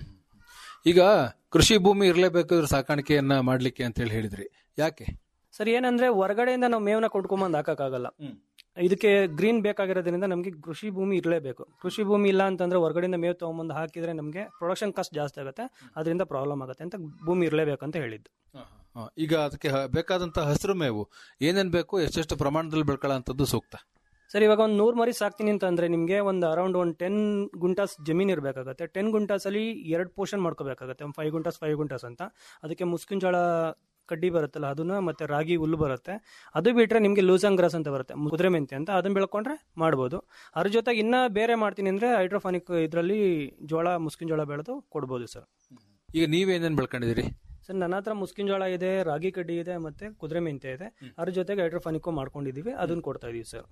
ಈಗ ಕೃಷಿ ಭೂಮಿ ಇರಲೇಬೇಕಾದ್ರೆ ಸಾಕಾಣಿಕೆಯನ್ನ ಮಾಡ್ಲಿಕ್ಕೆ ಅಂತ ಹೇಳಿ ಹೇಳಿದ್ರಿ ಯಾಕೆ ಸರ್ ಏನಂದ್ರೆ ಹೊರಗಡೆಯಿಂದ ನಾವು ಮೇವನ್ನ ಕೊಂಡ್ಕೊಂಬಂದು ಹಾಕಕ್ಕಾಗಲ್ಲ ಇದಕ್ಕೆ ಗ್ರೀನ್ ಬೇಕಾಗಿರೋದ್ರಿಂದ ನಮಗೆ ಕೃಷಿ ಭೂಮಿ ಇರಲೇಬೇಕು ಕೃಷಿ ಭೂಮಿ ಇಲ್ಲ ಅಂತಂದ್ರೆ ಹೊರಗಡೆಯಿಂದ ಮೇವು ತಗೊಂಬಂದು ಹಾಕಿದ್ರೆ ನಮಗೆ ಪ್ರೊಡಕ್ಷನ್ ಕಾಸ್ಟ್ ಜಾಸ್ತಿ ಆಗುತ್ತೆ ಅದರಿಂದ ಪ್ರಾಬ್ಲಮ್ ಆಗುತ್ತೆ ಅಂತ ಭೂಮಿ ಇರಲೇಬೇಕಂತ ಹೇಳಿದ್ದು ಆ, ಈಗ ಅದಕ್ಕೆ ಹ- ಬೇಕಾದಂತ ಹಸಿರು ಮೇವು ಏನೇನ್ ಬೇಕು ಎಷ್ಟೆಷ್ಟು ಪ್ರಮಾಣದಲ್ಲಿ ಬೆಳ್ಕೊಳ್ಳೋಂಥದ್ದು ಸೂಕ್ತ ಸರ್ ಇವಾಗ ಒಂದು ನೂರು ಮರಿ ಸಾಕ್ತೀನಿ ಅಂತಂದ್ರೆ ನಿಮಗೆ ಒಂದು ಅರೌಂಡ್ ಒಂದು ಟೆನ್ ಗುಂಟಾಸ್ ಜಮೀನ್ ಇರಬೇಕಾಗತ್ತೆ ಟೆನ್ ಗುಂಟಾಸ್ ಅಲ್ಲಿ ಎರಡು ಪೋರ್ಷನ್ ಮಾಡ್ಕೋಬೇಕಾಗತ್ತೆ ಒಂದು ಫೈವ್ ಗುಂಟಾಸ್ ಫೈವ್ ಗುಂಟಾಸ್ ಅಂತ ಅದಕ್ಕೆ ಮುಸ್ಕಿನ ಜೋಳ ಕಡ್ಡಿ ಬರುತ್ತಲ್ಲ ಅದನ್ನ ಮತ್ತೆ ರಾಗಿ ಹುಲ್ಲು ಬರುತ್ತೆ ಅದು ಬಿಟ್ರೆ ನಿಮಗೆ ಲೂಸಂಗ್ ಗ್ರಾಸ್ ಅಂತ ಬರುತ್ತೆ ಕುದುರೆ ಮೆಂತೆ ಅಂತ ಅದನ್ನ ಬೆಳ್ಕೊಂಡ್ರೆ ಮಾಡ್ಬೋದು ಅದ್ರ ಜೊತೆಗೆ ಇನ್ನ ಬೇರೆ ಮಾಡ್ತೀನಿ ಅಂದ್ರೆ ಹೈಡ್ರೋಫಾನಿಕ್ ಇದರಲ್ಲಿ ಜೋಳ ಮುಸ್ಕಿನ ಜೋಳ ಬೆಳೆದು ಕೊಡ್ಬೋದು ಸರ್ ಈಗ ನೀವೇನೇನು ಬೆಳ್ಕೊಂಡಿದ್ದೀರಿ ಸರ್ ನನ್ನ ಹತ್ರ ಮುಸ್ಕಿನ ಜೋಳ ಇದೆ ರಾಗಿ ಕಡ್ಡಿ ಇದೆ ಮತ್ತೆ ಕುದುರೆ ಮೆಂತೆ ಇದೆ ಅದ್ರ ಜೊತೆಗೆ ಹೈಡ್ರೋಫಾನಿಕ್ ಮಾಡ್ಕೊಂಡಿದೀವಿ ಅದನ್ನ ಕೊಡ್ತಾ ಇದೀವಿ ಸರ್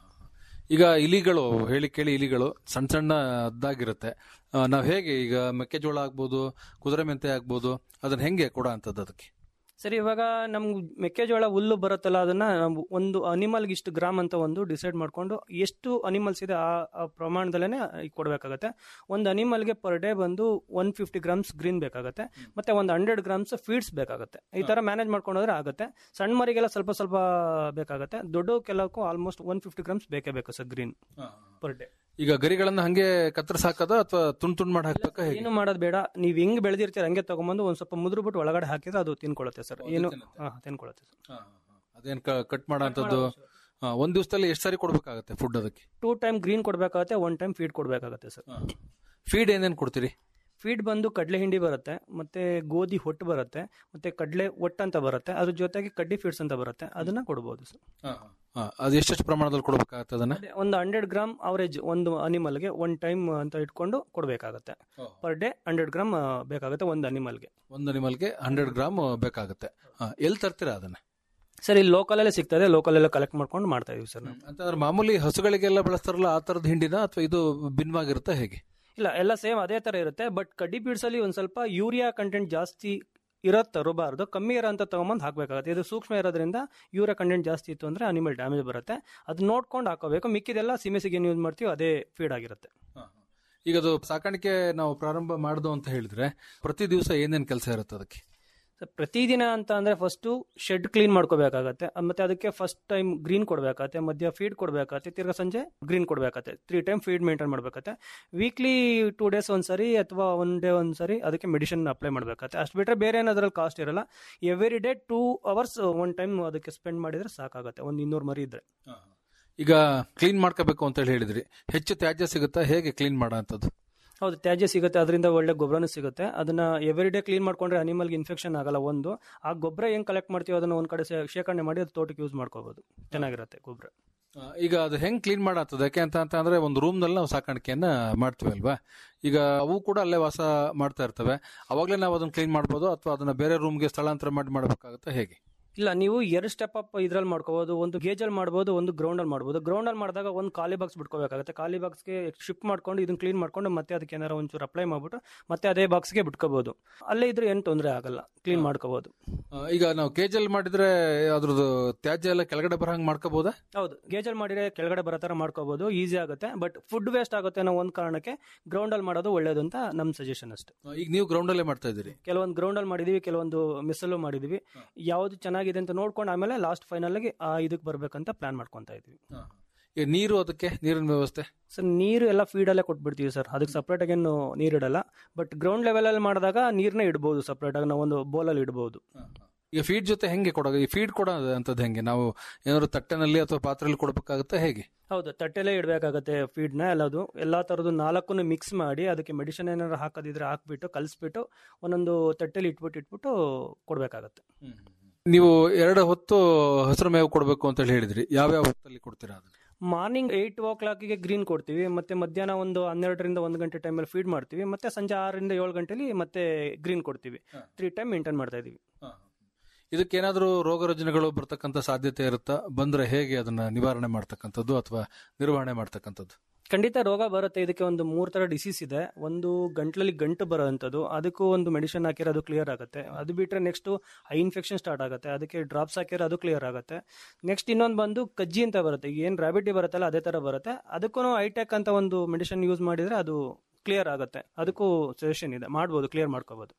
ಈಗ ಇಲಿಗಳು ಹೇಳಿ ಕೇಳಿ ಇಲಿಗಳು ಸಣ್ಣ ಸಣ್ಣದಾಗಿರುತ್ತೆ ನಾವು ಹೇಗೆ ಈಗ ಮೆಕ್ಕೆಜೋಳ ಆಗ್ಬೋದು ಕುದುರೆ ಮೆಂತೆ ಆಗ್ಬೋದು ಅದನ್ನ ಹೆಂಗೆ ಕೊಡ ಅಂತದ್ದು ಅದಕ್ಕೆ ಸರಿ ಇವಾಗ ನಮ್ಗೆ ಮೆಕ್ಕೆಜೋಳ ಹುಲ್ಲು ಬರುತ್ತಲ್ಲ ಅದನ್ನ ನಾವು ಒಂದು ಅನಿಮಲ್ಗೆ ಇಷ್ಟು ಗ್ರಾಮ್ ಅಂತ ಒಂದು ಡಿಸೈಡ್ ಮಾಡ್ಕೊಂಡು ಎಷ್ಟು ಅನಿಮಲ್ಸ್ ಇದೆ ಆ ಆ ಪ್ರಮಾಣದಲ್ಲೇ ಕೊಡಬೇಕಾಗತ್ತೆ ಒಂದು ಅನಿಮಲ್ಗೆ ಪರ್ ಡೇ ಬಂದು ಒನ್ ಫಿಫ್ಟಿ ಗ್ರಾಮ್ಸ್ ಗ್ರೀನ್ ಬೇಕಾಗತ್ತೆ ಮತ್ತೆ ಒಂದು ಹಂಡ್ರೆಡ್ ಗ್ರಾಮ್ಸ್ ಫೀಡ್ಸ್ ಬೇಕಾಗುತ್ತೆ ಈ ತರ ಮ್ಯಾನೇಜ್ ಮಾಡ್ಕೊಂಡೋದ್ರೆ ಆಗುತ್ತೆ ಸಣ್ಣ ಮರಿಗೆಲ್ಲ ಸ್ವಲ್ಪ ಸ್ವಲ್ಪ ಬೇಕಾಗುತ್ತೆ ದೊಡ್ಡ ಕೆಲವಕ್ಕೂ ಆಲ್ಮೋಸ್ಟ್ ಒನ್ ಫಿಫ್ಟಿ ಗ್ರಾಮ್ಸ್ ಬೇಕೇ ಬೇಕು ಸರ್ ಗ್ರೀನ್ ಪರ್ ಡೇ ಈಗ ಗರಿಗಳನ್ನ ಹಂಗೆ ಕತ್ತರಿಸ್ ಹಾಕದ ಅಥವಾ ತುಂಡ್ ತುಂಡ್ ಮಾಡಿ ಹಾಕ್ಬೇಕಾ ಹೇಗೆ ಏನು ಮಾಡೋದು ಬೇಡ ನೀವು ಹೆಂಗ್ ಬೆಳೆದಿರ್ತೀರ ಹಂಗೆ ತಗೊಂಬಂದು ಒಂದ್ ಸ್ವಲ್ಪ ಮುದ್ರು ಬಿಟ್ಟು ಒಳಗಡೆ ಹಾಕಿದ್ರೆ ಅದು ತಿನ್ಕೊಳ್ಳುತ್ತೆ ಸರ್ ಏನು ಹಾ ತಿನ್ಕೊಳ್ಳುತ್ತೆ ಸರ್ ಅದೇನ್ ಕಟ್ ಮಾಡೋ ಅಂತದ್ದು ಒಂದ್ ದಿವಸದಲ್ಲಿ ಎಷ್ಟು ಸಾರಿ ಕೊಡ್ಬೇಕಾಗತ್ತೆ ಫುಡ್ ಅದಕ್ಕೆ ಟೂ ಟೈಮ್ ಗ್ರೀನ್ ಕೊಡಬೇಕಾಗುತ್ತೆ ಒನ್ ಟೈಮ್ ಫೀಡ್ ಕೊಡಬೇಕಾಗುತ್ತೆ ಸರ್ ಫೀಡ್ ಏನೇನ್ ಕೊಡ್ತೀರಿ ಫೀಡ್ ಬಂದು ಕಡಲೆ ಹಿಂಡಿ ಬರುತ್ತೆ ಮತ್ತೆ ಗೋಧಿ ಹೊಟ್ಟು ಬರುತ್ತೆ ಮತ್ತೆ ಕಡಲೆ ಒಟ್ಟು ಅಂತ ಬರುತ್ತೆ ಅದ್ರ ಜೊತೆಗೆ ಕಡ್ಡಿ ಫೀಡ್ಸ್ ಅಂತ ಬರುತ್ತೆ ಅದನ್ನ ಕೊಡ್ಬೋದು ಸರ್ ಅದು ಎಷ್ಟೆಷ್ಟು ಪ್ರಮಾಣದಲ್ಲಿ ಕೊಡ್ಬೇಕಾಗತ್ತೆ ಅದನ್ನ ಅದೇ ಒಂದು ಹಂಡ್ರೆಡ್ ಗ್ರಾಮ್ ಅವರೇಜ್ ಒಂದು ಅನಿಮಲ್ಗೆ ಒನ್ ಟೈಮ್ ಅಂತ ಇಟ್ಕೊಂಡು ಕೊಡಬೇಕಾಗತ್ತೆ ಪರ್ ಡೇ ಹಂಡ್ರೆಡ್ ಗ್ರಾಮ್ ಬೇಕಾಗುತ್ತೆ ಒಂದು ಅನಿಮಲ್ಗೆ ಒಂದು ಅನಿಮಲ್ಗೆ ಹಂಡ್ರೆಡ್ ಗ್ರಾಮ್ ಬೇಕಾಗುತ್ತೆ ಎಲ್ಲಿ ತರ್ತೀರಾ ಅದನ್ನ ಸರ್ ಇಲ್ಲಿ ಲೋಕಲ್ ಅಲ್ಲೇ ಸಿಗ್ತದೆ ಲೋಕಲ್ ಎಲ್ಲ ಕಲೆಕ್ಟ್ ಮಾಡ್ಕೊಂಡು ಮಾಡ್ತಾ ಇದೀವಿ ಸರ್ ನಾವು ಅಂತಂದ್ರೆ ಮಾಮೂಲಿ ಹಸುಗಳಿಗೆಲ್ಲ ಬಳಸ್ತಾರಲ್ಲ ಆ ತರದ ಹಿಂಡಿನ ಅಥವಾ ಇದು ಭಿನ್ನವಾಗಿರುತ್ತಾ ಹೇಗೆ ಇಲ್ಲ ಎಲ್ಲ ಸೇಮ್ ಅದೇ ತರ ಇರುತ್ತೆ ಬಟ್ ಕಡ್ಡಿ ಬೀಡ್ಸ್ ಅಲ್ಲಿ ಒಂದ್ ಸ್ವಲ್ಪ ಯೂರಿಯಾ ಕಂಟೆಂಟ್ ಜಾಸ್ತಿ ಇರೋದ್ ತರಬಾರ್ದು ಕಮ್ಮಿ ಇರೋ ಅಂತ ತಗೊಂಬಂದು ಹಾಕ್ಬೇಕಾಗುತ್ತೆ ಇದು ಸೂಕ್ಷ್ಮ ಇರೋದ್ರಿಂದ ಯೂರಿಯಾ ಕಂಟೆಂಟ್ ಜಾಸ್ತಿ ಇತ್ತು ಅಂದ್ರೆ ಅನಿಮಲ್ ಡ್ಯಾಮೇಜ್ ಬರುತ್ತೆ ಅದು ನೋಡ್ಕೊಂಡು ಹಾಕೋಬೇಕು ಮಿಕ್ಕಿದೆಲ್ಲ ಸಿಮೆಸಿಗೆ ಏನು ಯೂಸ್ ಮಾಡ್ತೀವಿ ಅದೇ ಫೀಡ್ ಆಗಿರುತ್ತೆ ಈಗ ಅದು ಸಾಕಾಣಿಕೆ ನಾವು ಪ್ರಾರಂಭ ಮಾಡ್ದು ಅಂತ ಹೇಳಿದ್ರೆ ಪ್ರತಿ ದಿವಸ ಏನೇನ್ ಕೆಲಸ ಇರುತ್ತೆ ಅದಕ್ಕೆ ಸೊ ಪ್ರತಿದಿನ ಅಂತ ಅಂದ್ರೆ ಫಸ್ಟ್ ಶೆಡ್ ಕ್ಲೀನ್ ಮಾಡ್ಕೋಬೇಕಾಗತ್ತೆ ಮತ್ತೆ ಅದಕ್ಕೆ ಫಸ್ಟ್ ಟೈಮ್ ಗ್ರೀನ್ ಕೊಡಬೇಕಾಗತ್ತೆ ಮಧ್ಯ ಫೀಡ್ ಕೊಡಬೇಕಾಗತ್ತೆ ತಿರ್ಗಾ ಸಂಜೆ ಗ್ರೀನ್ ಕೊಡಬೇಕಾಗತ್ತೆ ತ್ರೀ ಟೈಮ್ ಫೀಡ್ ಮೇಂಟೈನ್ ಮಾಡಬೇಕಾಗತ್ತೆ ವೀಕ್ಲಿ ಟೂ ಡೇಸ್ ಒಂದ್ಸರಿ ಅಥವಾ ಒನ್ ಡೇ ಒಂದ್ಸರಿ ಅದಕ್ಕೆ ಮೆಡಿಸಿನ್ ಅಪ್ಲೈ ಮಾಡಬೇಕಾಗತ್ತೆ ಅಷ್ಟು ಬಿಟ್ರೆ ಬೇರೆ ಏನಾದ್ರಲ್ಲಿ ಕಾಸ್ಟ್ ಇರಲ್ಲ every day two hours one time ಅದಕ್ಕೆ ಸ್ಪೆಂಡ್ ಮಾಡಿದ್ರೆ ಸಾಕಾಗತ್ತೆ ಒಂದು ಇನ್ನೂರು ಮರಿ ಇದ್ರೆ ಈಗ ಕ್ಲೀನ್ ಮಾಡ್ಕೋಬೇಕು ಅಂತ ಹೇಳಿ ಹೇಳಿದ್ರಿ ಹೆಚ್ಚು ತ್ಯಾಜ್ಯ ಸಿಗುತ್ತಾ ಹೇಗೆ ಕ್ಲೀನ್ ಮಾಡೋ ಅಂತದ್ದು ಹೌದು ತ್ಯಾಜ್ಯ ಸಿಗುತ್ತೆ ಅದರಿಂದ ಒಳ್ಳೆ ಗೊಬ್ಬರನೂ ಸಿಗುತ್ತೆ ಅದನ್ನ ಎವ್ರಿ ಡೇ ಕ್ಲೀನ್ ಮಾಡ್ಕೊಂಡ್ರೆ ಅನಿಮಲ್ಗೆ ಇನ್ಫೆಕ್ಷನ್ ಆಗಲ್ಲ ಒಂದು ಆ ಗೊಬ್ಬರ ಹೆಂಗ್ ಕಲೆಕ್ಟ್ ಮಾಡ್ತೀವಿ ಅದನ್ನ ಒಂದ್ ಕಡೆ ಶೇ- ಶೇಖರಣೆ ಮಾಡಿ ಅದು ತೋಟಕ್ಕೆ ಯೂಸ್ ಮಾಡ್ಕೋಬಹುದು ಚೆನ್ನಾಗಿರುತ್ತೆ ಗೊಬ್ಬರ ಆ, ಈಗ ಅದು ಹೆಂಗ್ ಕ್ಲೀನ್ ಮಾಡತ್ತದ ಯಾಕೆ ಅಂತ ಅಂತ ಅಂದ್ರೆ ಒಂದು ರೂಮ್ ನಲ್ಲಿ ನಾವು ಸಾಕಾಣಿಕೆಯನ್ನ ಮಾಡ್ತೀವಿ ಅಲ್ವಾ ಈಗ ಅವು ಕೂಡ ಅಲ್ಲೇ ವಾಸ ಮಾಡ್ತಾ ಇರ್ತವೆ ಅವಾಗಲೇ ನಾವು ಅದನ್ನ ಕ್ಲೀನ್ ಮಾಡ್ಬೋದು ಅಥವಾ ಅದನ್ನ ಬೇರೆ ರೂಮ್ಗೆ ಸ್ಥಳಾಂತರ ಮಾಡಿ ಮಾಡಬೇಕಾಗುತ್ತೆ ಹೇಗೆ ಇಲ್ಲ ನೀವು ಎರಡು ಸ್ಟೆಪ್ ಅಪ್ ಇದ್ರಲ್ಲಿ ಮಾಡ್ಕೋಬಹುದು ಒಂದು ಗೇಜ್ ಅಲ್ಲಿ ಮಾಡ್ಬೋದು ಒಂದು ಗ್ರೌಂಡ್ ಅಲ್ಲಿ ಮಾಡ್ಬೋದು ಗ್ರೌಂಡ್ ಅಲ್ಲಿ ಮಾಡಿದಾಗ ಒಂದು ಖಾಲಿ ಬಾಕ್ಸ್ ಬಿಟ್ಕೋಬೇಕಾಗುತ್ತೆ ಖಾಲಿ ಬಾಕ್ಸ್ಗೆ ಶಿಫ್ಟ್ ಮಾಡ್ಕೊಂಡು ಇದನ್ನ ಕ್ಲೀನ್ ಮಾಡ್ಕೊಂಡು ಮತ್ತೆ ಅದಕ್ಕೆ ಏನಾರ ಒಂಚೂರು ಅಪ್ಲೈ ಮಾಡ್ಬಿಟ್ಟು ಮತ್ತೆ ಅದೇ ಬಾಕ್ಸ್ಗೆ ಬಿಟ್ಕೋಬಹುದು ಅಲ್ಲೇ ಇದ್ರೆ ಏನು ತೊಂದರೆ ಆಗಲ್ಲ ಕ್ಲೀನ್ ಮಾಡ್ಕೋಬಹುದು ಆ, ಈಗ ನಾವು ಕೇಜಲ್ ಮಾಡಿದ್ರೆ ಅದ್ರದ್ದು ತ್ಯಾಜ್ಯ ಎಲ್ಲ ಕೆಳಗಡೆ ಬರಂಗ್ ಮಾಡ್ಕೋಬಹುದಾ ಹೌದು ಗೇಜ್ ಅಲ್ಲಿ ಮಾಡಿದ್ರೆ ಕೆಳಗಡೆ ಬರೋ ತರ ಮಾಡ್ಕೋಬಹುದು ಈಸಿ ಆಗುತ್ತೆ ಬಟ್ ಫುಡ್ ವೇಸ್ಟ್ ಆಗುತ್ತೆ ಅನ್ನೋ ಒಂದು ಕಾರಣಕ್ಕೆ ಗ್ರೌಂಡ್ ಅಲ್ಲಿ ಮಾಡೋದು ಒಳ್ಳೇದು ಅಂತ ನಮ್ ಸಜೆಷನ್ ಅಷ್ಟೇ ಈಗ ನೀವು ಗ್ರೌಂಡ್ ಅಲ್ಲೇ ಮಾಡ್ತಾ ಇದ್ದೀರಿ ಕೆಲವೊಂದು ಗ್ರೌಂಡ್ ಅಲ್ಲಿ ಮಾಡಿದೀವಿ ಕೆಲವೊಂದು ಮಿಸ್ಸಲ್ಲೂ ಮಾಡಿದೀವಿ ಯಾವ್ದು ಚೆನ್ನಾಗಿದೆ ಅಂತ ನೋಡ್ಕೊಂಡು ಆಮೇಲೆ ಲಾಸ್ಟ್ ಫೈನಲ್ ಆಗಿ ಆ ಇದಕ್ಕೆ ಬರ್ಬೇಕಂತ ಪ್ಲಾನ್ ಮಾಡ್ಕೊಂತ ಇದೀವಿ ಈಗ ನೀರು ಅದಕ್ಕೆ ನೀರಿನ ವ್ಯವಸ್ಥೆ ಸರ್ ನೀರು ಎಲ್ಲ ಫೀಡಲ್ಲೇ ಕೊಟ್ಬಿಡ್ತೀವಿ ಸರ್ ಅದಕ್ಕೆ ಸಪ್ರೇಟ್ ಆಗೇನು ನೀರು ಇಡಲ್ಲ ಬಟ್ ಗ್ರೌಂಡ್ ಲೆವೆಲ್ ಅಲ್ಲಿ ಮಾಡಿದಾಗ ನೀರ್ನ ಇಡ್ಬೋದು ಸಪ್ರೇಟ್ ಆಗಿ ನಾವು ಒಂದು ಬೌಲಲ್ಲಿ ಇಡ್ಬೋದು ಈಗ ಫೀಡ್ ಜೊತೆ ಹೆಂಗೆ ಕೊಡೋದು ಈ ಫೀಡ್ ಕೊಡೋ ಅಂತದ್ದು ಹೆಂಗೆ ನಾವು ಏನಾದ್ರು ತಟ್ಟೆನಲ್ಲಿ ಅಥವಾ ಪಾತ್ರೆಯಲ್ಲಿ ಕೊಡಬೇಕಾಗುತ್ತಾ ಹೇಗೆ ಹೌದು ತಟ್ಟೆಲೇ ಇಡಬೇಕಾಗತ್ತೆ ಫೀಡ್ನ ಎಲ್ಲದು ಎಲ್ಲಾ ತರದ್ದು ನಾಲ್ಕನ್ನು ಮಿಕ್ಸ್ ಮಾಡಿ ಅದಕ್ಕೆ ಮೆಡಿಸಿನ್ ಏನಾದ್ರು ಹಾಕೋದಿದ್ರೆ ಹಾಕ್ಬಿಟ್ಟು ಕಲಿಸ್ಬಿಟ್ಟು ಒಂದೊಂದು ತಟ್ಟೆಲಿ ಇಟ್ಬಿಟ್ಟು ಇಟ್ಬಿಟ್ಟು ಕೊಡ್ಬೇಕಾಗತ್ತೆ ನೀವು ಎರಡು ಹೊತ್ತು ಹಸಿರು ಮೇವು ಕೊಡಬೇಕು ಅಂತ ಹೇಳಿ ಹೇಳಿದ್ರಿ ಯಾವ್ಯಾವ ಹೊತ್ತಲ್ಲಿ ಕೊಡ್ತೀರಾ ಅದನ್ನ ಮಾರ್ನಿಂಗ್ ಏಯ್ಟ್ ಓ ಕ್ಲಾಕಿಗೆ ಗ್ರೀನ್ ಕೊಡ್ತೀವಿ ಮತ್ತೆ ಮಧ್ಯಾಹ್ನ ಒಂದು ಹನ್ನೆರಡರಿಂದ ಒಂದು ಗಂಟೆ ಟೈಮಲ್ಲಿ ಫೀಡ್ ಮಾಡ್ತೀವಿ ಮತ್ತೆ ಸಂಜೆ ಆರರಿಂದ ಏಳು ಗಂಟೆಲಿ ಮತ್ತೆ ಗ್ರೀನ್ ಕೊಡ್ತೀವಿ ತ್ರೀ ಟೈಮ್ ಮೇಂಟೈನ್ ಮಾಡ್ತಾ ಇದೀವಿ ಇದಕ್ಕೇನಾದ್ರೂ ರೋಗ ರುಜಿನಗಳು ಬರ್ತಕ್ಕಂಥ ಸಾಧ್ಯತೆ ಇರುತ್ತಾ ಬಂದ್ರೆ ಹೇಗೆ ಅದನ್ನ ನಿವಾರಣೆ ಮಾಡ್ತಕ್ಕಂಥದ್ದು ಅಥವಾ ನಿರ್ವಹಣೆ ಮಾಡ್ತಕ್ಕಂಥದ್ದು ಖಂಡಿತ ರೋಗ ಬರುತ್ತೆ ಇದಕ್ಕೆ ಒಂದು ಮೂರ್ ತರ ಡಿಸೀಸ್ ಇದೆ ಒಂದು ಗಂಟ್ಲಲ್ಲಿ ಗಂಟು ಬರೋಂಥದ್ದು ಅದಕ್ಕೂ ಒಂದು ಮೆಡಿಸಿನ್ ಹಾಕಿರೋ ಅದು ಕ್ಲಿಯರ್ ಆಗುತ್ತೆ ಅದು ಬಿಟ್ರೆ ನೆಕ್ಸ್ಟ್ ಐ ಇನ್ಫೆಕ್ಷನ್ ಸ್ಟಾರ್ಟ್ ಆಗುತ್ತೆ ಅದಕ್ಕೆ ಡ್ರಾಪ್ಸ್ ಹಾಕಿರೋ ಅದು ಕ್ಲಿಯರ್ ಆಗುತ್ತೆ ನೆಕ್ಸ್ಟ್ ಇನ್ನೊಂದು ಬಂದು ಕಜ್ಜಿ ಅಂತ ಬರುತ್ತೆ ಈಗ ಏನು ರ್ಯಾಬಿಟಿ ಬರುತ್ತಲ್ಲ ಅದೇ ತರ ಬರುತ್ತೆ ಅದಕ್ಕೂ ಐಟೆಕ್ ಅಂತ ಒಂದು ಮೆಡಿಸಿನ್ ಯೂಸ್ ಮಾಡಿದ್ರೆ ಅದು ಕ್ಲಿಯರ್ ಆಗುತ್ತೆ ಅದಕ್ಕೂ ಸಜೆಷನ್ ಇದೆ ಮಾಡ್ಬೋದು ಕ್ಲಿಯರ್ ಮಾಡ್ಕೋಬಹುದು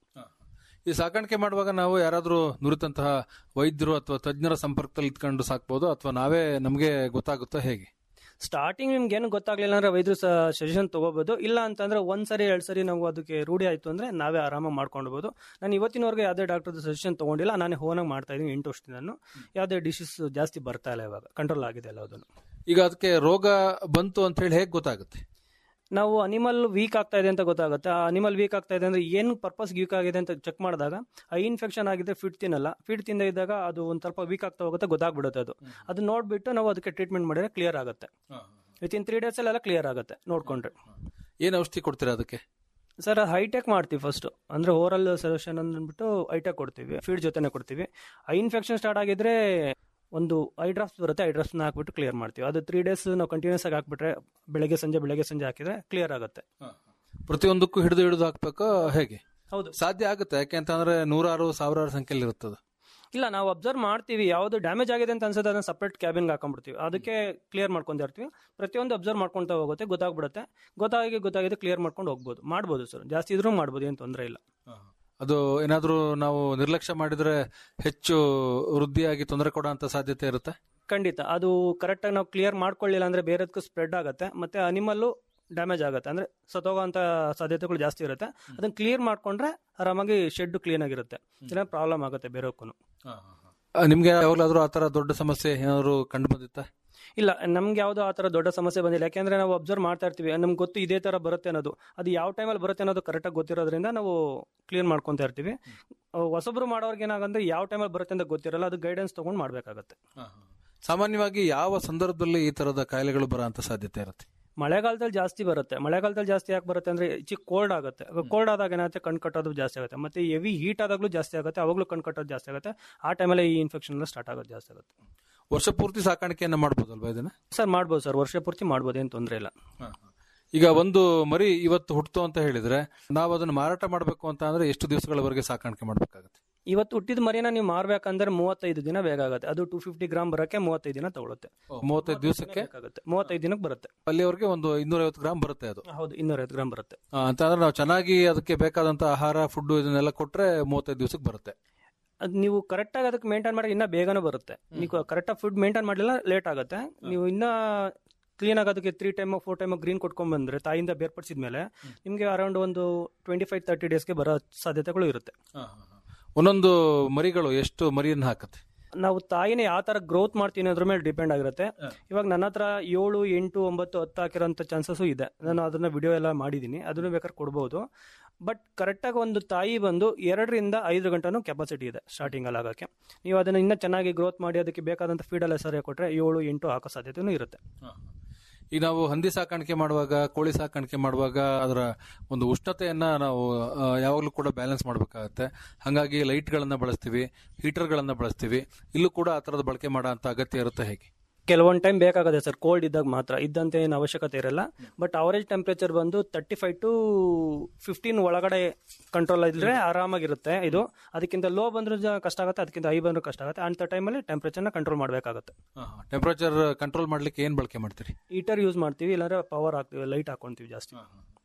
ಈ ಸಾಕಾಣಿಕೆ ಮಾಡುವಾಗ ನಾವು ಯಾರಾದ್ರೂ ನುರಿತಂತಹ ವೈದ್ಯರು ಅಥವಾ ತಜ್ಞರ ಸಂಪರ್ಕದಲ್ಲಿ ಇದ್ಕೊಂಡು ಸಾಕ್ಬೋದು ಅಥವಾ ನಾವೇ ನಮಗೆ ಗೊತ್ತಾಗುತ್ತಾ ಹೇಗೆ ಸ್ಟಾರ್ಟಿಂಗ್ ನಿಮ್ಗೆ ಏನು ಗೊತ್ತಾಗ್ಲಿಲ್ಲ ಅಂದ್ರೆ ವೈದ್ಯರು ಸಜೆಷನ್ ತಗೋಬಹುದು ಇಲ್ಲ ಅಂತಂದ್ರೆ ಒಂದ್ ಸರಿ ಎರಡ್ ಸರಿ ನಾವು ಅದಕ್ಕೆ ರೂಢಿ ಆಯ್ತು ಅಂದ್ರೆ ನಾವೇ ಆರಾಮಾಗಿ ಮಾಡ್ಕೊಳ್ಬಹುದು ನಾನು ಇವತ್ತಿನವರೆಗೆ ಯಾವುದೇ ಡಾಕ್ಟರ್ ಸಜೆಷನ್ ತಗೊಂಡಿಲ್ಲ ನಾನೇ ಹೋನಾಗಿ ಮಾಡ್ತಾ ಇದೀನಿ ಎಂಟು ವರ್ಷದಿಂದ ಯಾವುದೇ ಡಿಸೀಸ್ ಜಾಸ್ತಿ ಬರ್ತಾ ಇಲ್ಲ ಇವಾಗ ಕಂಟ್ರೋಲ್ ಆಗಿದೆ ಎಲ್ಲ ಅದನ್ನು ಈಗ ಅದಕ್ಕೆ ರೋಗ ಬಂತು ಅಂತ ಹೇಳಿ ಹೇಗೆ ಗೊತ್ತಾಗುತ್ತೆ ನಾವು ಅನಿಮಲ್ ವೀಕ್ ಆಗ್ತಾ ಇದೆ ಅಂತ ಗೊತ್ತಾಗುತ್ತೆ ಆ ಅನಿಮಲ್ ವೀಕ್ ಆಗ್ತಾ ಇದೆ ಅಂದ್ರೆ ಏನು ಪರ್ಪಸ್ ವೀಕ್ ಆಗಿದೆ ಅಂತ ಚೆಕ್ ಮಾಡಿದಾಗ ಆ ಇನ್ಫೆಕ್ಷನ್ ಆಗಿದೆ ಫಿಟ್ ತಿನ್ನಲ್ಲ ಫಿಟ್ ತಿಂದ ಇದ್ದಾಗ ಅದು ಒಂದು ಸ್ವಲ್ಪ ವೀಕ್ ಆಗ್ತಾ ಹೋಗುತ್ತೆ ಗೊತ್ತಾಗ್ಬಿಡುತ್ತೆ ಅದು ಅದು ನೋಡ್ಬಿಟ್ಟು ನಾವು ಅದಕ್ಕೆ ಟ್ರೀಟ್ಮೆಂಟ್ ಮಾಡಿದ್ರೆ ಕ್ಲಿಯರ್ ಆಗುತ್ತೆ ವಿತ್ ಇನ್ ತ್ರೀ ಡೇಸ್ ಎಲ್ಲ ಕ್ಲಿಯರ್ ಆಗುತ್ತೆ ನೋಡ್ಕೊಂಡ್ರೆ ಏನ್ ಔಷಧಿ ಕೊಡ್ತೀರಾ ಅದಕ್ಕೆ ಸರ್ ಹೈಟೆಕ್ ಮಾಡ್ತೀವಿ ಫಸ್ಟ್ ಅಂದ್ರೆ ಓರಲ್ ಸೊಲ್ಯೂಷನ್ ಅಂದ್ಬಿಟ್ಟು ಹೈಟೆಕ್ ಕೊಡ್ತೀವಿ ಫೀಡ್ ಜೊತೆನೆ ಕೊಡ್ತೀವಿ ಆ ಇನ್ಫೆಕ್ಷನ್ ಸ್ಟಾರ್ಟ್ ಆಗಿದ್ರೆ ಒಂದು ಐ ಡ್ರಾಪ್ಸ್ ಬರುತ್ತೆ ಐ ಡ್ರಾಪ್ಸ್ನ ಹಾಕ್ಬಿಟ್ಟು ಕ್ಲಿಯರ್ ಮಾಡ್ತೀವಿ ಅದು ತ್ರೀ ಡೇಸ್ ನಾವು ಕಂಟಿನ್ಯೂಸ್ ಆಗಿ ಹಾಕ್ಬಿಟ್ರೆ ಬೆಳಗ್ಗೆ ಸಂಜೆ ಬೆಳಗ್ಗೆ ಸಂಜೆ ಹಾಕಿದ್ರೆ ಕ್ಲಿಯರ್ ಆಗುತ್ತೆ ಪ್ರತಿಯೊಂದಕ್ಕೂ ಹಿಡಿದು ಹಿಡಿದು ಹಾಕ್ಬೇಕು ಹೇಗೆ ಹೌದು ಸಾಧ್ಯ ಆಗುತ್ತೆ ಯಾಕೆಂತಂದ್ರೆ ನೂರಾರು ಸಾವಿರಾರು ಸಂಖ್ಯೆಯಲ್ಲಿ ಇರುತ್ತದೆ ಇಲ್ಲ ನಾವು ಅಬ್ಸರ್ವ್ ಮಾಡ್ತೀವಿ ಯಾವ್ದು ಡ್ಯಾಮೇಜ್ ಆಗಿದೆ ಅಂತ ಅನ್ಸುತ್ತೆ ಅದನ್ನ ಸಪ್ರೇಟ್ ಕ್ಯಾಬಿನ್ಗೆ ಹಾಕೊಂಡ್ಬಿಡ್ತೀವಿ ಅದಕ್ಕೆ ಕ್ಲಿಯರ್ ಮಾಡ್ಕೊಂತ ಇರ್ತೀವಿ ಪ್ರತಿಯೊಂದು ಅಬ್ಸರ್ವ್ ಮಾಡ್ಕೊಂತ ಹೋಗುತ್ತೆ ಗೊತ್ತಾಗ್ಬಿಡುತ್ತೆ ಗೊತ್ತಾಗಿ ಗೊತ್ತಾಗಿದೆ ಕ್ಲಿಯರ್ ಮಾಡ್ಕೊಂಡು ಹೋಗ್ಬೋದು ಮಾಡ್ಬೋದು ಸರ್ ಜಾಸ್ತಿ ಇದ್ರೂ ಮಾಡ್ಬೋದು ಏನು ತೊಂದರೆ ಇಲ್ಲ ಅದು ಏನಾದ್ರೂ ನಾವು ನಿರ್ಲಕ್ಷ್ಯ ಮಾಡಿದ್ರೆ ಹೆಚ್ಚು ವೃದ್ಧಿಯಾಗಿ ತೊಂದರೆ ಕೊಡೋ ಸಾಧ್ಯತೆ ಇರುತ್ತೆ ಖಂಡಿತ ಅದು ಕರೆಕ್ಟಾಗಿ ನಾವು ಕ್ಲಿಯರ್ ಮಾಡ್ಕೊಳ್ಳಿಲ್ಲ ಅಂದ್ರೆ ಬೇರೆದಕ್ಕೂ ಸ್ಪ್ರೆಡ್ ಆಗುತ್ತೆ ಮತ್ತೆ ಅನಿಮಲ್ಲು ಡ್ಯಾಮೇಜ್ ಆಗುತ್ತೆ ಅಂದ್ರೆ ಸತ್ತೋಗೋಂಥ ಸಾಧ್ಯತೆಗಳು ಜಾಸ್ತಿ ಇರುತ್ತೆ ಅದನ್ನ ಕ್ಲಿಯರ್ ಮಾಡ್ಕೊಂಡ್ರೆ ಆರಾಮಾಗಿ ಶೆಡ್ ಕ್ಲೀನ್ ಆಗಿರುತ್ತೆ ಇಲ್ಲ ಪ್ರಾಬ್ಲಮ್ ಆಗುತ್ತೆ ಬೇರೆಕ್ಕೂ ಆ, ನಿಮ್ಗೆ ಯಾವಾಗಲಾದ್ರೂ ಆತರ ದೊಡ್ಡ ಸಮಸ್ಯೆ ಏನಾದ್ರು ಕಂಡು ಬಂದಿತ್ತ ಇಲ್ಲ ನಮ್ಗೆ ಯಾವ್ದು ಆ ಥರ ದೊಡ್ಡ ಸಮಸ್ಯೆ ಬಂದಿಲ್ಲ ಯಾಕೆಂದ್ರೆ ನಾವು ಅಬ್ಸರ್ವ್ ಮಾಡ್ತಾ ಇರ್ತೀವಿ ನಮ್ಗೆ ಗೊತ್ತು ಇದೇ ತರ ಬರುತ್ತೆ ಅನ್ನೋದು ಅದು ಯಾವ ಟೈಮಲ್ಲಿ ಬರುತ್ತೆ ಅನ್ನೋದು ಕರೆಕ್ಟಾಗಿ ಗೊತ್ತಿರೋದ್ರಿಂದ ನಾವು ಕ್ಲಿಯರ್ ಮಾಡ್ಕೊಂತ ಇರ್ತೀವಿ ಅಹ್ ಹೊಸಬ್ರು ಮಾಡೋರ್ಗೆ ಏನಾಗಂದ್ರೆ ಯಾವ ಟೈಮಲ್ಲಿ ಬರುತ್ತೆ ಅಂತ ಗೊತ್ತಿರಲ್ಲ ಅದು ಗೈಡೆನ್ಸ್ ತಗೊಂಡು ಮಾಡ್ಬೇಕಾಗತ್ತೆ ಸಾಮಾನ್ಯವಾಗಿ ಯಾವ ಸಂದರ್ಭದಲ್ಲಿ ಈ ತರದ ಕಾಯಿಲೆಗಳು ಬರೋ ಅಂತ ಸಾಧ್ಯತೆ ಇರುತ್ತೆ ಮಳೆಗಾಲದಲ್ಲಿ ಜಾಸ್ತಿ ಬರುತ್ತೆ ಮಳೆಗಾಲದಲ್ಲಿ ಜಾಸ್ತಿ ಯಾಕೆ ಬರುತ್ತೆ ಅಂದ್ರೆ ಚಿಕ್ಕ ಕೋಲ್ಡ್ ಆಗುತ್ತೆ ಕೋಲ್ಡ್ ಆದಾಗ ಏನಾಗುತ್ತೆ ಕಣ್ ಕಟ್ಟೋದು ಜಾಸ್ತಿ ಆಗುತ್ತೆ ಮತ್ತೆ ಹೆವಿ ಹೀಟ್ ಆದಾಗಲೂ ಜಾಸ್ತಿ ಆಗುತ್ತೆ ಅವಾಗಲೂ ಕಣ್ ಕಟ್ಟೋದು ಜಾಸ್ತಿ ಆಗುತ್ತೆ ಆ ಟೈಮಲ್ಲಿ ಈ ಇನ್ಫೆಕ್ಷನ್ ಎಲ್ಲ ಸ್ಟಾರ್ಟ್ ಆಗೋದು ಜಾಸ್ತಿ ಆಗುತ್ತೆ ವರ್ಷ ಪೂರ್ತಿ ಸಾಕಾಣಿಕೆಯನ್ನ ಮಾಡ್ಬೋದಲ್ವಾ ಇದನ್ನ ಸರ್ ಮಾಡ್ಬೋದು ಸರ್ ವರ್ಷ ಪೂರ್ತಿ ಮಾಡ್ಬೋದು ಏನು ತೊಂದರೆ ಇಲ್ಲ ಈಗ ಒಂದು ಮರಿ ಇವತ್ತು ಹುಟ್ಟಿತು ಅಂತ ಹೇಳಿದ್ರೆ ನಾವು ಅದನ್ನ ಮಾರಾಟ ಮಾಡಬೇಕು ಅಂತ ಅಂದ್ರೆ ಎಷ್ಟು ದಿವಸಗಳವರೆಗೆ ಸಾಕಾಣಿಕೆ ಮಾಡ್ಬೇಕಾಗತ್ತೆ ಇವತ್ತು ಹುಟ್ಟಿದ ಮರಿನ ನೀವು ಮಾರ್ಬೇಕಂದ್ರೆ ಮೂವತ್ತೈದು ದಿನ ಬೇಕಾಗುತ್ತೆ ಅದು ಟೂ ಫಿಫ್ಟಿ ಗ್ರಾಮ್ ಬರೋಕ್ಕೆ ಮೂವತ್ತೈದು ದಿನ ತಗೊಳುತ್ತೆ ಮೂವತ್ತೈದು ದಿವಸಕ್ಕೆ ಬೇಕಾಗುತ್ತೆ ಮೂವತ್ತೈದು ದಿನಕ್ಕೆ ಬರುತ್ತೆ ಅಲ್ಲಿವರೆಗೆ ಒಂದು ಇನ್ನೂರೈವತ್ತು ಗ್ರಾಮ್ ಬರುತ್ತೆ ಅದು ಹೌದು ಇನ್ನೂರೈವತ್ತು ಗ್ರಾಮ್ ಬರುತ್ತೆ ಆ, ಅಂತಂದ್ರೆ ನಾವು ಚೆನ್ನಾಗಿ ಅದಕ್ಕೆ ಬೇಕಾದಂತ ಆಹಾರ ಫುಡ್ ಇದನ್ನೆಲ್ಲ ಕೊಟ್ರೆ ಮೂವತ್ತೈದು ದಿವಸಕ್ಕೆ ಬರುತ್ತೆ ಅದು ನೀವು ಕರೆಕ್ಟಾಗಿ ಅದಕ್ಕೆ ಮೇಂಟೈನ್ ಮಾಡಿ ಇನ್ನೂ ಬೇಗನೆ ಬರುತ್ತೆ ನೀವು ಕರೆಕ್ಟಾಗಿ ಫುಡ್ ಮೇಂಟೈನ್ ಮಾಡಲಿಲ್ಲ ಲೇಟ್ ಆಗುತ್ತೆ ನೀವು ಇನ್ನೂ ಕ್ಲೀನ್ ಆಗೋದಕ್ಕೆ three time four time green ಕೊಟ್ಕೊಂಡ್ ಬಂದ್ರೆ ತಾಯಿಯಿಂದ ಬೇರ್ಪಡಿಸಿದ ಮೇಲೆ ನಿಮಗೆ ಅರೌಂಡ್ ಒಂದು ಟ್ವೆಂಟಿ ಫೈವ್ ತರ್ಟಿ ಡೇಸ್ಗೆ ಬರೋ ಸಾಧ್ಯತೆಗಳು ಇರುತ್ತೆ ಒಂದೊಂದು ಮರಿಗಳು ಎಷ್ಟು ಮರಿಯನ್ನು ಹಾಕತ್ತೆ ನಾವು ತಾಯಿನ ಯಾವ ತರ ಗ್ರೋತ್ ಮಾಡ್ತೀನಿ ಅದ್ರ ಮೇಲೆ ಡಿಪೆಂಡ್ ಆಗಿರುತ್ತೆ ಇವಾಗ ನನ್ನ ಹತ್ರ ಏಳು ಎಂಟು ಒಂಬತ್ತು ಹತ್ತು ಹಾಕಿರೋಂಥ ಚಾನ್ಸಸ್ ಇದೆ ನಾನು ಅದನ್ನ ವಿಡಿಯೋ ಎಲ್ಲ ಮಾಡಿದ್ದೀನಿ ಅದನ್ನು ಬೇಕಾದ್ರೆ ಕೊಡ್ಬೋದು ಬಟ್ ಕರೆಕ್ಟಾಗಿ ಒಂದು ತಾಯಿ ಬಂದು ಎರಡರಿಂದ ಐದು ಗಂಟೆನೂ ಕೆಪಾಸಿಟಿ ಇದೆ ಸ್ಟಾರ್ಟಿಂಗ್ ಅಲ್ಲಿ ಆಗೋಕ್ಕೆ ನೀವು ಅದನ್ನ ಇನ್ನೂ ಚೆನ್ನಾಗಿ ಗ್ರೋತ್ ಮಾಡಿ ಅದಕ್ಕೆ ಬೇಕಾದಂಥ ಫೀಡೆಲ್ಲ ಸರಿಯಾಗಿ ಕೊಟ್ಟರೆ ಏಳು ಎಂಟು ಹಾಕೋ ಸಾಧ್ಯತೆನೂ ಇರುತ್ತೆ ಈಗ ನಾವು ಹಂದಿ ಸಾಕಾಣಿಕೆ ಮಾಡುವಾಗ ಕೋಳಿ ಸಾಕಾಣಿಕೆ ಮಾಡುವಾಗ ಅದರ ಒಂದು ಉಷ್ಣತೆಯನ್ನ ನಾವು ಆ, ಯಾವಾಗಲೂ ಕೂಡ ಬ್ಯಾಲೆನ್ಸ್ ಮಾಡಬೇಕಾಗತ್ತೆ ಹಾಗಾಗಿ ಲೈಟ್ಗಳನ್ನ ಬಳಸ್ತೀವಿ ಹೀಟರ್ಗಳನ್ನ ಬಳಸ್ತೀವಿ ಇಲ್ಲೂ ಕೂಡ ಆ ತರದ ಬಳಕೆ ಮಾಡೋ ಅಂತ ಅಗತ್ಯ ಇರುತ್ತೆ ಹೇಗೆ ಕೆಲವೊಂದು ಟೈಮ್ ಬೇಕಾಗುತ್ತೆ ಸರ್ ಕೋಲ್ಡ್ ಇದ್ದಾಗ ಮಾತ್ರ ಇದ್ದಂತೆ ಏನು ಅವಶ್ಯಕತೆ ಇರಲ್ಲ ಬಟ್ ಅವರೇಜ್ ಟೆಂಪ್ರೇಚರ್ ಬಂದು ತರ್ಟಿ ಫೈವ್ ಟು ಫಿಫ್ಟೀನ್ ಒಳಗಡೆ ಕಂಟ್ರೋಲ್ ಇದ್ರೆ ಆರಾಮಾಗಿರುತ್ತೆ ಇದು ಅದಕ್ಕಿಂತ ಲೋ ಬಂದ್ರೂ ಜ- ಕಷ್ಟ ಆಗುತ್ತೆ ಅದಕ್ಕಿಂತ ಹೈ ಬಂದ್ರೂ ಕಷ್ಟ ಆಗುತ್ತೆ ಅಂತ ಟೈಮಲ್ಲಿ ಟೆಂಪ್ರೇಚರ್ನ ಕಂಟ್ರೋಲ್ ಮಾಡಬೇಕಾಗುತ್ತೆ ಟೆಂಪರೇಚರ್ ಕಂಟ್ರೋಲ್ ಮಾಡ್ಲಿಕ್ಕೆ ಏನ್ ಬಳಕೆ ಮಾಡ್ತೀರಿ ಹೀಟರ್ ಯೂಸ್ ಮಾಡ್ತೀವಿ ಇಲ್ಲಾಂದ್ರೆ ಪವರ್ ಹಾಕ್ತೀವಿ ಲೈಟ್ ಹಾಕೊಂತೀವಿ ಜಾಸ್ತಿ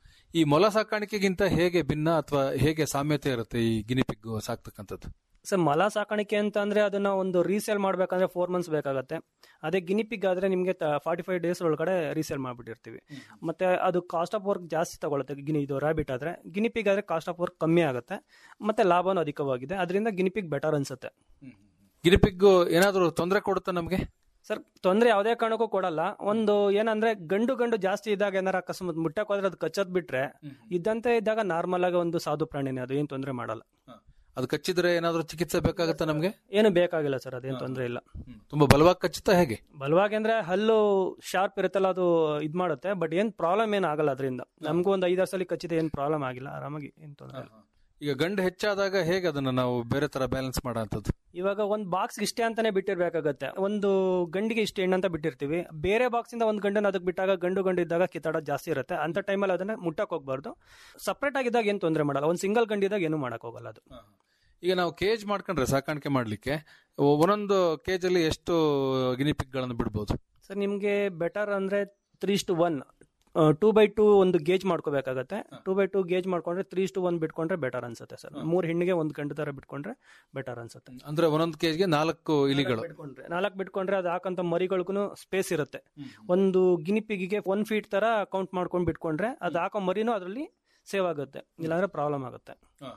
ಈ ಮೊಲ ಸಾಕಾಣಿಕೆಗಿಂತ ಹೇಗೆ ಭಿನ್ನ ಅಥವಾ ಹೇಗೆ ಸಾಮ್ಯತೆ ಇರುತ್ತೆ ಈ ಗಿನಿಪಿಗ್ ಸಾಕ್ತಕ್ಕಂಥದ್ದು ಸರ್ ಮಲ ಸಾಕಾಣಿಕೆ ಅಂತ ಅಂದ್ರೆ ಅದನ್ನ ಒಂದು ರೀಸೇಲ್ ಮಾಡ್ಬೇಕಂದ್ರೆ ಫೋರ್ ಮಂತ್ಸ್ ಬೇಕಾಗುತ್ತೆ ಅದೇ ಗಿನಿಪಿಗ್ ಆದ್ರೆ ನಿಮಗೆ ಫಾರ್ಟಿ ಫೈವ್ ಡೇಸ್ ಒಳಗಡೆ ರೀಸೇಲ್ ಮಾಡ್ಬಿಟ್ಟಿರ್ತೀವಿ ಮತ್ತೆ ಅದು ಕಾಸ್ಟ್ ಆಫ್ ವರ್ಕ್ ಜಾಸ್ತಿ ತಗೊಳುತ್ತೆ ಗಿನಿ ಇದು ರ್ಯಾಬಿಟ್ ಆದ್ರೆ ಗಿನಿಪಿಗ್ ಆದ್ರೆ ಕಾಸ್ಟ್ ಆಫ್ ವರ್ಕ್ ಕಮ್ಮಿ ಆಗುತ್ತೆ ಮತ್ತೆ ಲಾಭನೂ ಅಧಿಕವಾಗಿದೆ ಅದರಿಂದ ಗಿನಿಪಿಗ್ ಬೆಟರ್ ಅನ್ಸುತ್ತೆ ಗಿನಿಪಿಗ್ ಏನಾದರೂ ತೊಂದರೆ ಕೊಡುತ್ತಾ ನಮಗೆ ಸರ್ ತೊಂದರೆ ಯಾವುದೇ ಕಾರಣಕ್ಕೂ ಕೊಡಲ್ಲ ಒಂದು ಏನಂದ್ರೆ ಗಂಡು ಗಂಡು ಜಾಸ್ತಿ ಇದ್ದಾಗ ಏನಾರ ಅಕಸ್ಮಾತ್ ಮುಟ್ಟಕ್ ಹೋದ್ರೆ ಅದು ಕಚ್ಚೋದ್ ಬಿಟ್ರೆ ಇದ್ದಂತೆ ಇದ್ದಾಗ ನಾರ್ಮಲ್ ಆಗಿ ಒಂದು ಸಾಧು ಪ್ರಾಣಿನೇ ಅದು ಏನ್ ತೊಂದರೆ ಮಾಡಲ್ಲ ಅದು ಕಚ್ಚಿದ್ರೆ ಏನಾದರೂ ಚಿಕಿತ್ಸೆ ಬೇಕಾಗುತ್ತಾ ನಮಗೆ ಏನು ಬೇಕಾಗಿಲ್ಲ ಸರ್ ಅದೇನು ತೊಂದರೆ ಇಲ್ಲ ತುಂಬಾ ಬಲವಾಗಿ ಕಚ್ಚುತ್ತಾ ಹೇಗೆ ಬಲವಾಗಿ ಅಂದ್ರೆ ಹಲ್ಲು ಶಾರ್ಪ್ ಇರುತ್ತಲ್ಲ ಅದು ಇದ್ ಮಾಡುತ್ತೆ ಬಟ್ ಏನ್ ಪ್ರಾಬ್ಲಮ್ ಏನ್ ಆಗಲ್ಲ ಅದರಿಂದ ನಮಗೂ ಒಂದು ಐದಾರು ಸಲ ಕಚ್ಚಿದೆ ಏನ್ ಪ್ರಾಬ್ಲಮ್ ಆಗಿಲ್ಲ ಆರಾಮಾಗಿ ಏನ್ ತೊಂದರೆ ಇಲ್ಲ ಈಗ ಗಂಡು ಹೆಚ್ಚಾದಾಗ ಹೇಗೆ ಅದನ್ನ ನಾವು ಬೇರೆ ತರ ಬ್ಯಾಲೆನ್ಸ್ ಮಾಡೋಂಥದ್ದು ಇವಾಗ ಒಂದ್ ಬಾಕ್ಸ್ ಇಷ್ಟೇ ಅಂತಾನೆ ಬಿಟ್ಟಿರ್ಬೇಕಾಗತ್ತೆ ಒಂದು ಗಂಡಿಗೆ ಇಷ್ಟು ಹೆಣ್ಣು ಅಂತ ಬಿಟ್ಟಿರ್ತೀವಿ ಬೇರೆ ಬಾಕ್ಸ್ ಇಂದ ಒಂದ್ ಗಂಡನ ಅದಕ್ಕೆ ಬಿಟ್ಟಾಗ ಗಂಡು ಗಂಡು ಇದ್ದಾಗ ಕಿತ್ತಾಡೋದು ಜಾಸ್ತಿ ಇರುತ್ತೆ ಅಂತ ಟೈಮಲ್ಲಿ ಅದನ್ನ ಮುಟ್ಟಕ್ ಹೋಗ್ಬಾರ್ದು ಸಪ್ರೇಟ್ ಆಗಿದ್ದಾಗ ಏನ್ ತೊಂದರೆ ಮಾಡಲ್ಲ ಒಂದ್ ಸಿಂಗಲ್ ಗಂಡಿದಾಗ ಏನು ಮಾಡಕ್ ಹೋಗಲ್ಲ ಅದು ಈಗ ನಾವು ಕೇಜ್ ಮಾಡ್ಕೊಂಡ್ರೆ ಸಾಕಾಣಿಕೆ ಮಾಡ್ಲಿಕ್ಕೆ ಒಂದೊಂದು ಕೇಜ್ ಅಲ್ಲಿ ಎಷ್ಟು ಗಿನಿಪಿಗ್ ಗಳನ್ನು ಬಿಡ್ಬೋದು ಸರ್ ನಿಮ್ಗೆ ಬೆಟರ್ ಅಂದ್ರೆ three to one two by two ಒಂದು ಗೇಜ್ ಮಾಡ್ಕೋಬೇಕಾಗತ್ತೆ ಟೂ ಬೈ ಟೂ ಗೇಜ್ ಮಾಡ್ಕೊಂಡ್ರೆ ತ್ರೀ ಟು ಒನ್ ಬಿಟ್ಕೊಂಡ್ರೆ ಬೆಟರ್ ಅನ್ಸುತ್ತೆ ಸರ್ ಮೂರ್ ಹೆಣ್ಣಿಗೆ ಒಂದು ಗಂಡು ತರ ಬಿಟ್ಕೊಂಡ್ರೆ ಬೆಟರ್ ಅನ್ಸುತ್ತೆ ಅಂದ್ರೆ ಒಂದೊಂದು ಕೇಜ್ಗೆ ನಾಲ್ಕು ಇಲಿಗಳು ಬಿಟ್ಕೊಂಡ್ರೆ ನಾಲ್ಕು ಬಿಟ್ಕೊಂಡ್ರೆ ಅದು ಹಾಕಂತ ಮರಿಗಳಿಗೂ ಸ್ಪೇಸ್ ಇರುತ್ತೆ ಒಂದು ಗಿನಿಪಿಗಿಗೆ ಒನ್ ಫೀಟ್ ತರ ಕೌಂಟ್ ಮಾಡ್ಕೊಂಡು ಬಿಟ್ಕೊಂಡ್ರೆ ಅದು ಹಾಕೋ ಮರಿನೂ ಅದರಲ್ಲಿ ಸೇವ್ ಆಗುತ್ತೆ ಇಲ್ಲಾಂದ್ರೆ ಪ್ರಾಬ್ಲಮ್ ಆಗುತ್ತೆ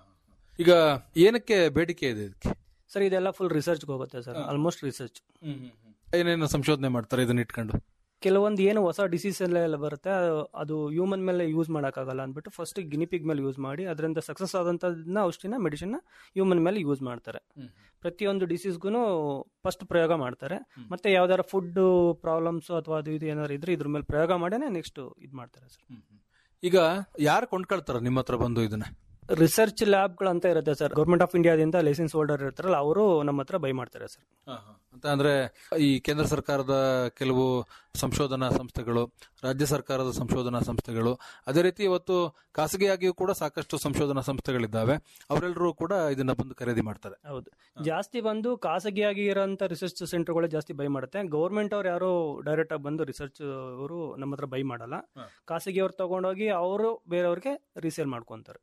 ಈಗ ಏನಕ್ಕೆ ಬೇಡಿಕೆ ಇದೆ ಇದಕ್ಕೆ ಸರ್ ಇದೆಲ್ಲ ಫುಲ್ ರಿಸರ್ಚ್ಗೆ ಹೋಗುತ್ತೆ ಸರ್ ಆಲ್ಮೋಸ್ಟ್ ರಿಸರ್ಚ್ ಏನೇನು ಸಂಶೋಧನೆ ಮಾಡ್ತಾರೆ ಇದನ್ನ ಇಟ್ಕೊಂಡು ಕೆಲವೊಂದು ಏನು ಹೊಸ ಡಿಸೀಸ್ ಎಲ್ಲ ಬರುತ್ತೆ ಅದು- ಅದು ಹ್ಯೂಮನ್ ಮೇಲೆ ಯೂಸ್ ಮಾಡೋಕ್ಕಾಗಲ್ಲ ಅಂದ್ಬಿಟ್ಟು ಫಸ್ಟ್ ಗಿನಿಪಿಗ್ ಮೇಲೆ ಯೂಸ್ ಮಾಡಿ ಅದರಿಂದ ಸಕ್ಸಸ್ ಆದಂಥದ್ದನ್ನ ಔಷಧಿನ ಮೆಡಿಸಿನ್ನ ಹ್ಯೂಮನ್ ಮೇಲೆ ಯೂಸ್ ಮಾಡ್ತಾರೆ ಪ್ರತಿಯೊಂದು ಡಿಸೀಸ್ಗೂ ಫಸ್ಟ್ ಪ್ರಯೋಗ ಮಾಡ್ತಾರೆ ಮತ್ತೆ ಯಾವ್ದಾರ ಫುಡ್ ಪ್ರಾಬ್ಲಮ್ಸ್ ಅಥವಾ ಅದು ಇದು ಏನಾದ್ರು ಇದ್ರೆ ಇದ್ರ ಮೇಲೆ ಪ್ರಯೋಗ ಮಾಡೇನೆ ನೆಕ್ಸ್ಟ್ ಇದು ಮಾಡ್ತಾರೆ ಸರ್ ಈಗ ಯಾರು ಕೊಂಡ್ಕೊಳ್ತಾರ ನಿಮ್ಮ ಹತ್ರ ಬಂದು ಇದನ್ನ ರಿಸರ್ಚ್ ಲ್ಯಾಬ್ಗಳು ಅಂತ ಇರುತ್ತೆ ಸರ್ ಗೌರ್ಮೆಂಟ್ ಆಫ್ ಇಂಡಿಯಾದಿಂದ ಲೈಸೆನ್ಸ್ ಹೋಲ್ಡರ್ ಇರ್ತಾರಲ್ಲ ಅವರು ನಮ್ಮ ಹತ್ರ ಬೈ ಮಾಡ್ತಾರೆ ಸರ್ ಅಂತ ಅಂದ್ರೆ ಈ ಕೇಂದ್ರ ಸರ್ಕಾರದ ಕೆಲವು ಸಂಶೋಧನಾ ಸಂಸ್ಥೆಗಳು ರಾಜ್ಯ ಸರ್ಕಾರದ ಸಂಶೋಧನಾ ಸಂಸ್ಥೆಗಳು ಅದೇ ರೀತಿ ಇವತ್ತು ಖಾಸಗಿಯಾಗಿಯೂ ಕೂಡ ಸಾಕಷ್ಟು ಸಂಶೋಧನಾ ಸಂಸ್ಥೆಗಳಿದ್ದಾವೆ ಅವರೆಲ್ಲರೂ ಕೂಡ ಇದನ್ನ ಬಂದು ಖರೀದಿ ಮಾಡ್ತಾರೆ ಹೌದು ಜಾಸ್ತಿ ಬಂದು ಖಾಸಗಿಯಾಗಿ ಇರೋಂಥ ರಿಸರ್ಚ್ ಸೆಂಟರ್ಗಳು ಜಾಸ್ತಿ ಬೈ ಮಾಡುತ್ತೆ ಗೌರ್ಮೆಂಟ್ ಅವ್ರು ಯಾರು ಡೈರೆಕ್ಟ್ ಆಗಿ ಬಂದು ರಿಸರ್ಚ್ ಅವರು ನಮ್ಮ ಹತ್ರ ಬೈ ಮಾಡಲ್ಲ ಖಾಸಗಿ ಅವ್ರು ತಗೊಂಡೋಗಿ ಅವರು ಬೇರೆಯವ್ರಿಗೆ ರೀಸೇಲ್ ಮಾಡ್ಕೊಂತಾರೆ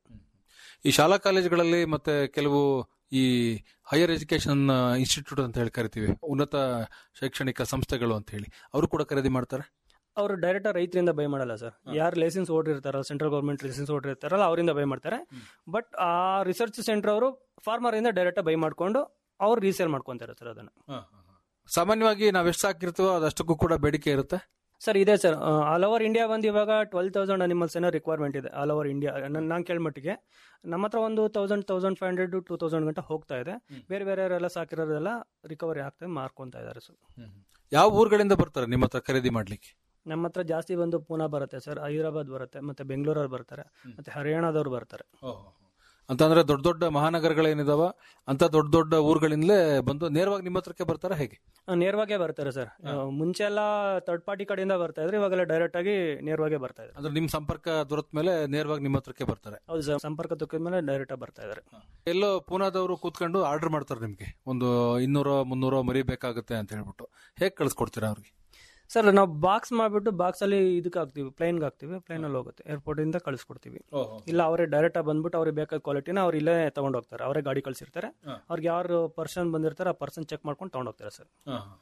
ಈ ಶಾಲಾ ಕಾಲೇಜುಗಳಲ್ಲಿ ಮತ್ತೆ ಕೆಲವು ಈ ಹೈಯರ್ ಎಜುಕೇಶನ್ ಇನ್ಸ್ಟಿಟ್ಯೂಟ್ ಅಂತ ಹೇಳಿ ಕರಿತೀವಿ ಉನ್ನತ ಶೈಕ್ಷಣಿಕ ಸಂಸ್ಥೆಗಳು ಅಂತ ಹೇಳಿ ಅವರು ಕೂಡ ಖರೀದಿ ಮಾಡ್ತಾರೆ ಅವರು ಡೈರೆಕ್ಟ್ ರೈತರಿಂದ ಬೈ ಮಾಡಲ್ಲ ಸರ್ ಯಾರು ಲೈಸೆನ್ಸ್ ಓಡಿರ್ತಾರಲ್ಲ ಸೆಂಟ್ರಲ್ ಗೌರ್ಮೆಂಟ್ ಲೈಸೆನ್ಸ್ ಓಡಿರ್ತಾರಲ್ಲ ಅವರಿಂದ ಬೈ ಮಾಡ್ತಾರೆ ಬಟ್ ಆ ರಿಸರ್ಚ್ ಸೆಂಟರ್ ಅವರು ಫಾರ್ಮರ್ ಇಂದ ಡೈರೆಕ್ಟ್ ಬೈ ಮಾಡ್ಕೊಂಡು ಅವ್ರು ರೀಸೇಲ್ ಮಾಡ್ಕೊಂತಾರೆ ಸರ್ ಅದನ್ನ ಸಾಮಾನ್ಯವಾಗಿ ನಾವ್ ಎಷ್ಟು ಸಾಕಿರ್ತೀವೋ ಅದಷ್ಟಕ್ಕೂ ಕೂಡ ಬೇಡಿಕೆ ಇರುತ್ತೆ ಸರ್ ಇದೆ ಸರ್ ಆಲ್ ಓವರ್ ಇಂಡಿಯಾ ಬಂದು ಇವಾಗ ಟ್ವೆಲ್ ತೌಸಂಡ್ ಅನಿಮಲ್ಸ್ ಏನೋ ರಿಕ್ವೈರ್ಮೆಂಟ್ ಇದೆ ಆಲ್ ಓವರ್ ಇಂಡಿಯಾ ನಾನು ಕೇಳ್ಮಟ್ಟಿಗೆ ನಮ್ಮ ಹತ್ರ ಒಂದು thousand thousand five hundred two thousand ಗಂಟೆ ಹೋಗ್ತಾ ಇದೆ ಬೇರೆ ಬೇರೆಯವರೆಲ್ಲ ಸಾಕಿರೋರೆಲ್ಲ ರಿಕವರಿ ಆಗ್ತದೆ ಮಾರ್ಕೊಂತಾ ಇದ್ದಾರೆ ಸರ್ ಯಾವ ಊರುಗಳಿಂದ ಬರ್ತಾರೆ ನಿಮ್ಮ ಹತ್ರ ಖರೀದಿ ಮಾಡ್ಲಿಕ್ಕೆ ನಮ್ಮ ಹತ್ರ ಜಾಸ್ತಿ ಬಂದು ಪೂನಾ ಬರುತ್ತೆ ಸರ್ ಹೈದರಾಬಾದ್ ಬರುತ್ತೆ ಮತ್ತೆ ಬೆಂಗಳೂರವ್ರು ಬರ್ತಾರೆ ಮತ್ತೆ ಹರಿಯಾಣದವ್ರು ಬರ್ತಾರೆ ಅಂತಂದ್ರೆ ದೊಡ್ಡ ದೊಡ್ಡ ಮಹಾನಗರಗಳೇನಿದಾವ ಅಂತ ದೊಡ್ಡ ದೊಡ್ಡ ಊರುಗಳಿಂದಲೇ ಬಂದು ನೇರವಾಗಿ ನಿಮ್ಮ ಹತ್ರಕ್ಕೆ ಬರ್ತಾರೆ ಹೇಗೆ ಆ, ನೇರವಾಗೇ ಬರ್ತಾರೆ ಸರ್ ಮುಂಚೆ ಎಲ್ಲ ಥರ್ಡ್ ಪಾರ್ಟಿ ಕಡೆಯಿಂದ ಬರ್ತಾ ಇದ್ರೆ ಇವಾಗೆಲ್ಲ ಡೈರೆಕ್ಟ್ ಆಗಿ ನೇರವಾಗೇ ಬರ್ತಾ ಇದ್ದಾರೆ ಅಂದ್ರೆ ನಿಮ್ ಸಂಪರ್ಕ ದೊರೆತ ಮೇಲೆ ನೇರವಾಗಿ ನಿಮ್ಮ ಹತ್ರಕ್ಕೆ ಬರ್ತಾರೆ ಹೌದು ಸರ್ ಸಂಪರ್ಕ ತುಕ್ಕಿದ ಮೇಲೆ ಡೈರೆಕ್ಟ್ ಆಗಿ ಬರ್ತಾ ಇದ್ದಾರೆ ಎಲ್ಲೋ ಪೂನಾದವರು ಕೂತ್ಕೊಂಡು ಆರ್ಡರ್ ಮಾಡ್ತಾರೆ ನಿಮ್ಗೆ ಒಂದು ಇನ್ನೂರ ಮುನ್ನೂರ ಮರಿ ಬೇಕಾಗುತ್ತೆ ಅಂತ ಹೇಳ್ಬಿಟ್ಟು ಹೇಗೆ ಕಳಿಸ್ಕೊಡ್ತೀರಾ ಅವ್ರಿಗೆ ಸರ್ ನಾವು ಬಾಕ್ಸ್ ಮಾಡ್ಬಿಟ್ಟು ಬಾಕ್ಸ್ ಅಲ್ಲಿ ಇದಕ್ಕೆ ಹಾಕ್ತಿವಿ ಪ್ಲೈನ್ಗೆ ಹಾಕ್ತಿವಿ ಪ್ಲೈನ್ ಅಲ್ಲಿ ಹೋಗುತ್ತೆ ಏರ್ಪೋರ್ಟ್ ಇಂದ ಕಳಿಸ್ಕೊಡ್ತೀವಿ ಇಲ್ಲ ಅವರೇ ಡೈರೆಕ್ಟ್ ಆಗಿ ಬಂದ್ಬಿಟ್ಟು ಅವ್ರಿಗೆ ಬೇಕಾದ ಕ್ವಾಲಿಟಿನ ಅವ್ರು ಇಲ್ಲೇ ತಗೊಂಡ್ ಹೋಗ್ತಾರೆ ಅವರೇ ಗಾಡಿ ಕಳ್ಸಿರ್ತಾರೆ ಅವ್ರಿಗೆ ಯಾರು ಪರ್ಸನ್ ಬಂದಿರ್ತಾರೆ ಆ ಪರ್ಸನ್ ಚೆಕ್ ಮಾಡ್ಕೊಂಡು ತಗೊಂಡ್ ಹೋಗ್ತಾರೆ ಸರ್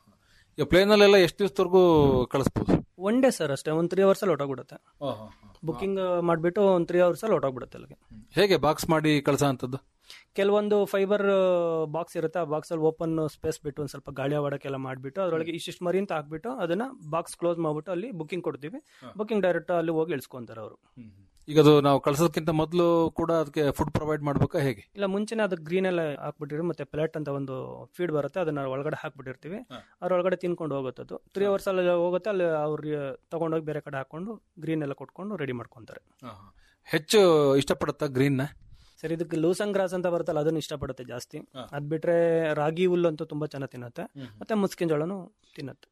ಈಗ ಪ್ಲೇನ್ ಅಲ್ಲೆಲ್ಲ ಎಷ್ಟು ದಿವಸದವರೆಗೂ ಕಳಿಸ್ಬೋದು ಒನ್ ಡೇ ಸರ್ ಅಷ್ಟೇ ಒಂದು ತ್ರೀ ಅವರ್ಸ್ ಅಲ್ಲಿ ಹೊಟ್ಟೋಗ್ಬಿಡುತ್ತೆ ಬುಕಿಂಗ್ ಮಾಡಿಬಿಟ್ಟು ಒಂದು ತ್ರೀ ಅವರ್ಸ್ ಅಲ್ಲಿ ಹೊಟ್ಟೋಗ್ಬಿಡುತ್ತೆ ಅಲ್ಲಿಗೆ ಹೇಗೆ ಬಾಕ್ಸ್ ಮಾಡಿ ಕಳ್ಸೋ ಅಂತದ್ದು ಕೆಲವೊಂದು ಫೈಬರ್ ಬಾಕ್ಸ್ ಇರುತ್ತೆ ಆ ಬಾಕ್ಸ್ ಅಲ್ಲಿ ಓಪನ್ ಸ್ಪೇಸ್ ಬಿಟ್ಟು ಒಂದು ಸ್ವಲ್ಪ ಗಾಳಿ ಆಡೋಕ್ಕೆಲ್ಲ ಮಾಡಿಬಿಟ್ಟು ಅದರೊಳಗೆ ಇಷ್ಟಿಷ್ಟು ಮರಿ ಅಂತ ಹಾಕ್ಬಿಟ್ಟು ಅದನ್ನ ಬಾಕ್ಸ್ ಕ್ಲೋಸ್ ಮಾಡ್ಬಿಟ್ಟು ಅಲ್ಲಿ ಬುಕಿಂಗ್ ಕೊಡ್ತೀವಿ ಬುಕಿಂಗ್ ಡೈರೆಕ್ಟ್ ಅಲ್ಲಿ ಹೋಗಿ ಇಳಿಸ್ಕೊಂತಾರೆ ಅವರು ಈಗ ಅದು ನಾವು ಕಳ್ಸೋದಕ್ಕಿಂತ ಮೊದಲು ಕೂಡ ಅದಕ್ಕೆ ಫುಡ್ ಪ್ರೊವೈಡ್ ಮಾಡ್ಬೇಕಾ ಹೇಗೆ ಇಲ್ಲ ಮುಂಚೆನೆ ಅದು ಗ್ರೀನ್ ಎಲ್ಲ ಹಾಕ್ಬಿಟ್ಟಿರಿ ಮತ್ತೆ ಪ್ಲೇಟ್ ಅಂತ ಒಂದು ಫೀಡ್ ಬರುತ್ತೆ ಅದನ್ನ ಒಳಗಡೆ ಹಾಕ್ಬಿಟ್ಟಿರ್ತೀವಿ ಅದ್ರೊಳಗಡೆ ತಿನ್ಕೊಂಡು ಹೋಗುತ್ತೆ ಅದು ತ್ರೀ ಅವರ್ಸ್ ಅಲ್ಲಿ ಹೋಗುತ್ತೆ ಅಲ್ಲಿ ಅವ್ರು ತಗೊಂಡೋಗಿ ಬೇರೆ ಕಡೆ ಹಾಕೊಂಡು ಗ್ರೀನ್ ಎಲ್ಲ ಕೊಟ್ಕೊಂಡು ರೆಡಿ ಮಾಡ್ಕೊಂತಾರೆ ಹೆಚ್ಚು ಇಷ್ಟಪಡುತ್ತಾ ಗ್ರೀನ್ ಸರ್ ಇದಕ್ಕೆ ಲೂಸಂಗ್ ಗ್ರಾಸ್ ಅಂತ ಬರುತ್ತಲ್ಲ ಅದನ್ನ ಇಷ್ಟಪಡುತ್ತೆ ಜಾಸ್ತಿ ಅದ್ ಬಿಟ್ರೆ ರಾಗಿ ಹುಲ್ಲು ಅಂತೂ ತುಂಬಾ ಚೆನ್ನಾಗಿ ತಿನ್ನತ್ತೆ ಮತ್ತೆ ಮುಸ್ಕಿನ ಜೋಳನು ತಿನ್ನತ್ತೆ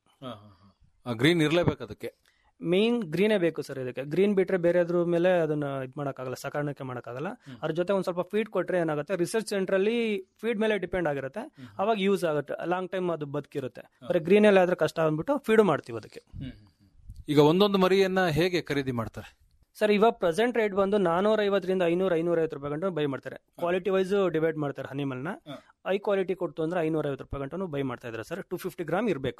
ಗ್ರೀನ್ ಇರ್ಲೇಬೇಕು ಅದಕ್ಕೆ ಮೇನ್ ಗ್ರೀನೇ ಬೇಕು ಸರ್ ಇದಕ್ಕೆ ಗ್ರೀನ್ ಬಿಟ್ರೆ ಬೇರೆ ಅದ್ರ ಮೇಲೆ ಅದನ್ನ ಇದ್ ಮಾಡಕ್ಕಾಗಲ್ಲ ಸಕಾರಣಕ್ಕೆ ಮಾಡಕ್ಕಾಗಲ್ಲ ಅದ್ರ ಜೊತೆ ಒಂದ್ ಸ್ವಲ್ಪ ಫೀಡ್ ಕೊಟ್ರೆ ಏನಾಗುತ್ತೆ ರಿಸರ್ಚ್ ಸೆಂಟರ್ ಅಲ್ಲಿ ಫೀಡ್ ಮೇಲೆ ಡಿಪೆಂಡ್ ಆಗಿರುತ್ತೆ ಅವಾಗ ಯೂಸ್ ಆಗುತ್ತೆ ಲಾಂಗ್ ಟೈಮ್ ಅದು ಬದುಕಿರುತ್ತೆ ಬರೀ ಗ್ರೀನ್ ಎಲ್ಲ ಆದ್ರೆ ಕಷ್ಟ ಅಂದ್ಬಿಟ್ಟು ಫೀಡ್ ಮಾಡ್ತೀವಿ ಅದಕ್ಕೆ ಈಗ ಒಂದೊಂದು ಮರಿಯನ್ನ ಹೇಗೆ ಖರೀದಿ ಮಾಡ್ತಾರೆ ಸರ್ ಇವಾಗ ಪ್ರೆಸೆಂಟ್ ರೇಟ್ ಬಂದು ನಾನೂರ ಐವತ್ತರಿಂದ ಐನೂರ ಐನೂರ ಐವತ್ತು ರೂಪಾಯಿ ಗಂಟು ಬೈ ಮಾಡ್ತಾರೆ ಕ್ವಾಲಿಟಿ ವೈಸ್ ಡಿವೈಡ್ ಮಾಡ್ತಾರೆ ಹನಿಮಲ್ನ ಐ ಕ್ವಾಲಿಟಿ ಕೊಡ್ತು ಅಂದ್ರೆ ಐನೂರ ಐವತ್ತು ರೂಪಾಯಿ ಗಂಟು ಬೈ ಮಾಡ್ತಾ ಇದ್ದಾರೆ ಸರ್ ಟು ಫಿಫ್ಟಿ ಗ್ರಾಮ್ ಇರಬೇಕು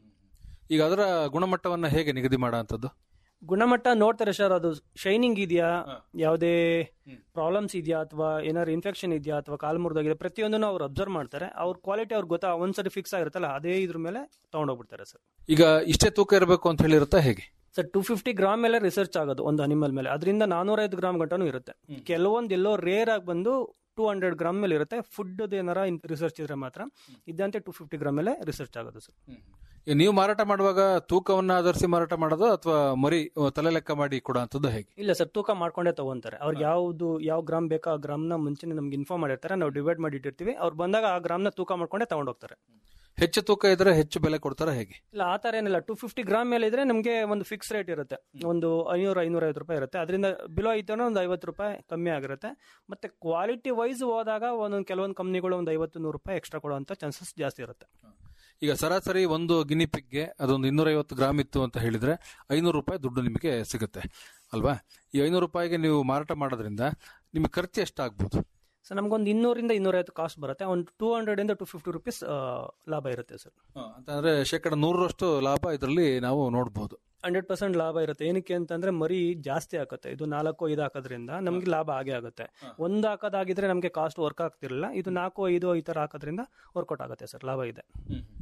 ಈಗ ಅದರ ಗುಣಮಟ್ಟವನ್ನ ಹೇಗೆ ನಿಗದಿ ಮಾಡೋ ಅಂತದ್ದು ಗುಣಮಟ್ಟ ನೋಡ್ತಾರೆ ಸರ್ ಅದು ಶೈನಿಂಗ್ ಇದೆಯಾ ಯಾವುದೇ ಪ್ರಾಬ್ಲಮ್ಸ್ ಇದೆಯಾ ಅಥವಾ ಏನಾದ್ರು ಇನ್ಫೆಕ್ಷನ್ ಇದೆಯಾ ಅಥವಾ ಕಾಲು ಮುರಿದೋಗಿದೆ ಪ್ರತಿಯೊಂದನ್ನು ಅವ್ರು ಅಬ್ಸರ್ವ್ ಮಾಡ್ತಾರೆ ಅವ್ರ ಕ್ವಾಲಿಟಿ ಅವ್ರಿಗೆ ಗೊತ್ತಾ ಒಂದ್ಸರಿ ಫಿಕ್ಸ್ ಆಗಿರುತ್ತಲ್ಲ ಅದೇ ಇದ್ರ ಮೇಲೆ ತಗೊಂಡೋಗ್ಬಿಡ್ತಾರೆ ಸರ್ ಈಗ ಇಷ್ಟೇ ತೂಕ ಇರಬೇಕು ಅಂತ ಹೇಳಿರುತ್ತಾ ಹೇಗೆ ಸರ್ ಟು ಫಿಫ್ಟಿ ಗ್ರಾಮ್ ಮೇಲೆ ರಿಸರ್ಚ್ ಆಗೋದು ಒಂದು ಅನಿಮಲ್ ಮೇಲೆ ಅದರಿಂದ ನಾನೂರೈದು ಗ್ರಾಮ್ ಗಂಟನೂ ಇರುತ್ತೆ ಕೆಲವೊಂದು ಎಲ್ಲೋ ರೇರ್ ಆಗಿ ಬಂದು ಟೂ ಹಂಡ್ರೆಡ್ ಗ್ರಾಮ್ ಮೇಲೆ ಇರುತ್ತೆ ಫುಡ್ ಏನಾರ ರಿಸರ್ಚ್ ಇದ್ರೆ ಮಾತ್ರ ಇದ್ದಂತೆ ಟು ಫಿಫ್ಟಿ ಗ್ರಾಮ್ ಮೇಲೆ ರಿಸರ್ಚ್ ಆಗೋದು ಸರ್ ಈಗ ನೀವು ಮಾರಾಟ ಮಾಡುವಾಗ ತೂಕವನ್ನ ಆಧರಿಸಿ ಮಾರಾಟ ಮಾಡೋದು ಅಥವಾ ಮರಿ ಅಹ್, ತಲೆ ಲೆಕ್ಕ ಮಾಡಿ ಕೊಡೋ ಅಂತದ್ದು ಹೇಗೆ ಇಲ್ಲ ಸರ್ ತೂಕ ಮಾಡ್ಕೊಂಡೇ ತಗೊಂತಾರೆ ಅವ್ರಿಗೆ ಯಾವ್ದು ಯಾವ ಗ್ರಾಮ್ ಬೇಕೋ ಆ ಗ್ರಾಮ್ನ ಮುಂಚೆನೆ ನಮ್ಗೆ ಇನ್ಫಾರ್ಮ್ ಮಾಡಿರ್ತಾರೆ ನಾವು ಡಿವೈಡ್ ಮಾಡಿ ಇಟ್ಟಿರ್ತೀವಿ ಅವ್ರು ಬಂದಾಗ ಆ ಗ್ರಾಮ್ನ ತೂಕ ಮಾಡ್ಕೊಂಡೇ ತಗೊಂಡೋಗ್ತಾರೆ ಹೆಚ್ಚು ತೂಕ ಇದ್ರೆ ಹೆಚ್ಚು ಬೆಲೆ ಕೊಡ್ತಾರ ಹೇಗೆ ಇಲ್ಲ ಆ ಥರ ಏನಿಲ್ಲ ಟು ಫಿಫ್ಟಿ ಗ್ರಾಮ್ ಮೇಲೆ ಇದ್ರೆ ನಮಗೆ ಒಂದು ಫಿಕ್ಸ್ ರೇಟ್ ಇರುತ್ತೆ ಒಂದು ಐನೂರು ಐನೂರ ಐವತ್ತು ರೂಪಾಯಿ ಇರುತ್ತೆ ಅದರಿಂದ ಬಿಲೋ ಐತೆ ಒಂದು ಐವತ್ತು ರೂಪಾಯಿ ಕಮ್ಮಿ ಆಗಿರುತ್ತೆ ಮತ್ತೆ ಕ್ವಾಲಿಟಿ ವೈಸ್ ಹೋದಾಗ ಒಂದೊಂದು ಕೆಲವೊಂದು ಕಂಪ್ನಿಗಳು ಒಂದು ಐವತ್ತು ನೂರು ರೂಪಾಯಿ ಎಕ್ಸ್ಟ್ರಾ ಕೊಡುವಂತ ಚಾನ್ಸಸ್ ಜಾಸ್ತಿ ಇರುತ್ತೆ ಈಗ ಸರಾಸರಿ ಒಂದು ಗಿನಿ ಪಿಗ್ಗೆ ಅದೊಂದು ಇನ್ನೂರೈವತ್ತು ಗ್ರಾಮ್ ಇತ್ತು ಅಂತ ಹೇಳಿದ್ರೆ ಐನೂರು ರೂಪಾಯಿ ದುಡ್ಡು ನಿಮಗೆ ಸಿಗುತ್ತೆ ಅಲ್ವಾ ಈ ಐನೂರು ರೂಪಾಯಿಗೆ ನೀವು ಮಾರಾಟ ಮಾಡೋದ್ರಿಂದ ನಿಮಗೆ ಖರ್ಚು ಎಷ್ಟಾಗ್ಬೋದು ಸೊ ನಮ್ಗೊಂದು ಇನ್ನೂರಿಂದ ಇನ್ನೂರೈವತ್ತು ಕಾಸ್ಟ್ ಬರುತ್ತೆ ಒಂದು ಟೂ ಹಂಡ್ರೆಡ್ ಇಂದ ಟು ಫಿಫ್ಟಿ ರುಪೀಸ್ ಲಾಭ ಇರುತ್ತೆ ಸರ್ ಅಂತಂದ್ರೆ ಶೇಕಡ ನೂರರಷ್ಟು ಲಾಭ ಇದರಲ್ಲಿ ನಾವು ನೋಡಬಹುದು ಹಂಡ್ರೆಡ್ ಪರ್ಸೆಂಟ್ ಲಾಭ ಇರುತ್ತೆ ಏನಕ್ಕೆ ಅಂತಂದ್ರೆ ಮರಿ ಜಾಸ್ತಿ ಆಗುತ್ತೆ ಇದು ನಾಲ್ಕು ಐದು ಹಾಕೋದ್ರಿಂದ ನಮ್ಗೆ ಲಾಭ ಆಗೇ ಆಗುತ್ತೆ ಒಂದು ಹಾಕೋದಾಗಿದ್ರೆ ನಮಗೆ ಕಾಸ್ಟ್ ವರ್ಕ್ ಆಗ್ತಿರಲಿಲ್ಲ ಇದು ನಾಲ್ಕು ಐದು ಈ ತರ ಹಾಕೋದ್ರಿಂದ ವರ್ಕೌಟ್ ಆಗುತ್ತೆ ಸರ್ ಲಾಭ ಇದೆ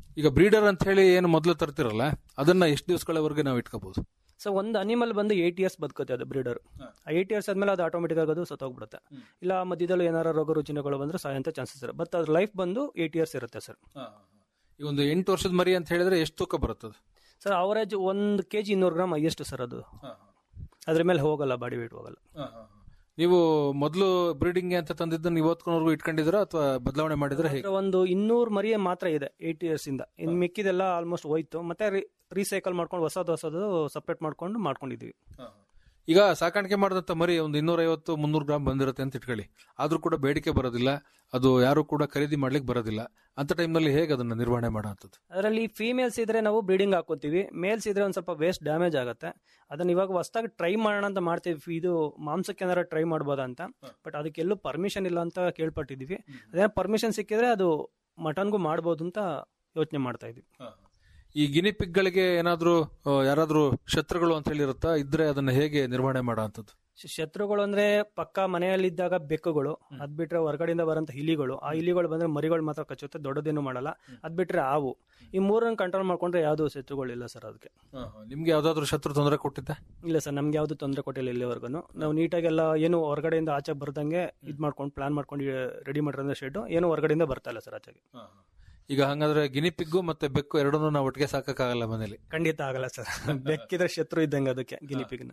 ಈಗ ಬ್ರೀಡರ್ ಅಂತ ಹೇಳಿ ಏನು ಮೊದಲು ತರ್ತಿರಲ್ಲ ಅದನ್ನ ಎಷ್ಟು ದಿವಸಗಳವರೆಗೆ ನಾವು ಇಟ್ಕೋಬಹುದು ಸೊ ಒಂದು ಅನಿಮಲ್ ಬಂದು ಏಟ್ ಇಯರ್ಸ್ ಬದುಕುತ್ತೆ ಅದು ಬ್ರೀಡರ್ ಏಟ್ ಇಯರ್ಸ್ ಆದ್ಮೇಲೆ ಅದು ಆಟೋಮೆಟಿಕ್ ಆಗೋದು ಸತ್ತೋಗ್ಬಿಡುತ್ತೆ ಇಲ್ಲ ಮಧ್ಯದಲ್ಲಿ ಏನಾರ ರೋಗ ರುಜಿನಗಳು ಬಂದ್ರೆ ಸಾಯಂತ ಚಾನ್ಸಸ್ ಇರುತ್ತೆ ಬಟ್ ಅದ್ರ ಲೈಫ್ ಬಂದು ಏಟ್ ಇಯರ್ಸ್ ಇರುತ್ತೆ ಸರ್ ಈಗ ಒಂದು ಎಂಟು ವರ್ಷದ ಮರಿ ಅಂತ ಹೇಳಿದ್ರೆ ಎಷ್ಟು ತೂಕ ಬರುತ್ತದೆ ಸರ್ ಅವರೇಜ್ ಒಂದು ಕೆ ಜಿ ಇನ್ನೂರು ಗ್ರಾಮ್ ಹೈಯೆಸ್ಟ್ ಸರ್ ಅದು ಅದ್ರ ಮೇಲೆ ಹೋಗಲ್ಲ ಬಾಡಿ ವೇಟ್ ಹೋಗಲ್ಲ ನೀವು ಮೊದಲು ಬ್ರೀಡಿಂಗ್ ಅಂತ ತಂದಿದ್ದನ್ನು ಇವತ್ತಿನವರೆಗೂ ಇಟ್ಕೊಂಡಿದ್ರ ಅಥವಾ ಬದಲಾವಣೆ ಮಾಡಿದ್ರೆ ಹೇಗೆ ಅದ್ರ ಒಂದು ಇನ್ನೂರು ಮರಿ ಮಾತ್ರ ಇದೆ ಏಟ್ ಇಯರ್ಸ್ ಇಂದ ಇನ್ ಮಿಕ್ಕಿದೆಲ್ಲ ಆಲ್ಮೋಸ್ಟ್ ಹೋಯ್ತು ಮತ್ತೆ ರೀಸೈಕಲ್ ಮಾಡ್ಕೊಂಡು ಹೊಸದು ಹೊಸದು ಸಪ್ರೇಟ್ ಮಾಡ್ಕೊಂಡು ಮಾಡ್ಕೊಂಡಿದ್ವಿ ಈಗ ಸಾಕಾಣಿಕೆ ಮಾಡಿದಂತ ಮರಿ ಒಂದು ಇನ್ನೂರ ಐವತ್ತು ಮುನ್ನೂರು ಗ್ರಾಮ್ ಬಂದಿರುತ್ತೆ ಅಂತ ಇಟ್ಕೊಳ್ಳಿ ಆದ್ರೂ ಕೂಡ ಬೇಡಿಕೆ ಬರೋದಿಲ್ಲ ಅದು ಯಾರು ಕೂಡ ಖರೀದಿ ಮಾಡ್ಲಿಕ್ಕೆ ಬರೋದಿಲ್ಲ ಅಂತ ಟೈಮ್ನಲ್ಲಿ ಹೇಗೆ ಅದನ್ನ ನಿರ್ವಹಣೆ ಮಾಡೋಂಥದ್ದು ಅದರಲ್ಲಿ ಫೀಮೇಲ್ಸ್ ಇದ್ರೆ ನಾವು ಬ್ರೀಡಿಂಗ್ ಹಾಕೋತೀವಿ ಮೇಲ್ಸ್ ಇದ್ರೆ ಒಂದು ಸ್ವಲ್ಪ ವೇಸ್ಟ್ ಡ್ಯಾಮೇಜ್ ಆಗುತ್ತೆ ಅದನ್ನ ಇವಾಗ ಹೊಸದಾಗಿ ಟ್ರೈ ಮಾಡೋಣ ಅಂತ ಮಾಡ್ತೀವಿ ಇದು ಮಾಂಸಕ್ಕೆ ಏನಾರ ಟ್ರೈ ಮಾಡ್ಬೋದಾ ಅಂತ ಬಟ್ ಅದಕ್ಕೆಲ್ಲೂ ಪರ್ಮಿಷನ್ ಇಲ್ಲ ಅಂತ ಕೇಳ್ಪಟ್ಟಿದೀವಿ ಅದೇನೋ ಪರ್ಮಿಷನ್ ಸಿಕ್ಕಿದ್ರೆ ಅದು ಮಟನ್ಗೂ ಮಾಡ್ಬೋದು ಅಂತ ಯೋಚನೆ ಮಾಡ್ತಾ ಇದೀವಿ ಈ ಗಿನಿ ಪಿಗ್ಗಳಿಗೆ ಏನಾದ್ರೂ ಆ, ಯಾರಾದ್ರೂ ಶತ್ರುಗಳು ಅಂತ ಹೇಳಿರುತ್ತಾ ಇದ್ರೆ ಅದನ್ನ ಹೇಗೆ ನಿರ್ವಹಣೆ ಮಾಡೋಂಥದ್ದು ಶ- ಶತ್ರುಗಳು ಅಂದ್ರೆ ಪಕ್ಕ ಮನೆಯಲ್ಲಿದ್ದಾಗ ಬೆಕ್ಕುಗಳು ಅದ್ ಬಿಟ್ರೆ ಹೊರಗಡೆಯಿಂದ ಬರೋಂಥ ಇಲಿಗಳು ಆ ಇಲಿಗಳು ಬಂದ್ರೆ ಮರಿಗಳು ಮಾತ್ರ ಕಚ್ಚುತ್ತೆ ದೊಡ್ಡದೇನು ಮಾಡಲ್ಲ ಅದ್ ಬಿಟ್ರೆ ಹಾವು ಈ ಮೂರನ್ನ ಕಂಟ್ರೋಲ್ ಮಾಡ್ಕೊಂಡ್ರೆ ಯಾವ್ದು ಶತ್ರುಗಳಿಲ್ಲ ಸರ್ ಅದಕ್ಕೆ ನಿಮ್ಗೆ ಯಾವ್ದಾದ್ರು ಶತ್ರು ತೊಂದರೆ ಕೊಟ್ಟಿದ್ದ ಇಲ್ಲ ಸರ್ ನಮ್ಗೆ ಯಾವ್ದು ತೊಂದರೆ ಕೊಟ್ಟಿಲ್ಲ ಇಲ್ಲಿವರೆಗೂ ನಾವು ನೀಟಾಗೆಲ್ಲ ಏನು ಹೊರಗಡೆಯಿಂದ ಆಚೆ ಬರ್ದಂಗೆ ಇದ್ ಮಾಡ್ಕೊಂಡು ಪ್ಲಾನ್ ಮಾಡ್ಕೊಂಡು ರೆಡಿ ಮಾಡಿರೋ ಶೆಡ್ ಏನು ಹೊರಗಡೆಯಿಂದ ಬರ್ತಾ ಇಲ್ಲ ಸರ್ ಆಚೆಗೆ ಈಗ ಹಂಗಾದ್ರೆ ಗಿನಿ ಪಿಗ್ಗು ಮತ್ತೆ ಬೆಕ್ಕು ಎರಡನ್ನೂ ನಾವು ಒಟ್ಟಿಗೆ ಸಾಕಕ್ಕಾಗಲ್ಲ ಮನೇಲಿ ಖಂಡಿತ ಆಗಲ್ಲ ಸರ್ ಬೆಕ್ಕಿದ್ರೆ ಶತ್ರು ಇದ್ದಂಗೆ ಅದಕ್ಕೆ ಗಿನಿಪಿಗ್ನ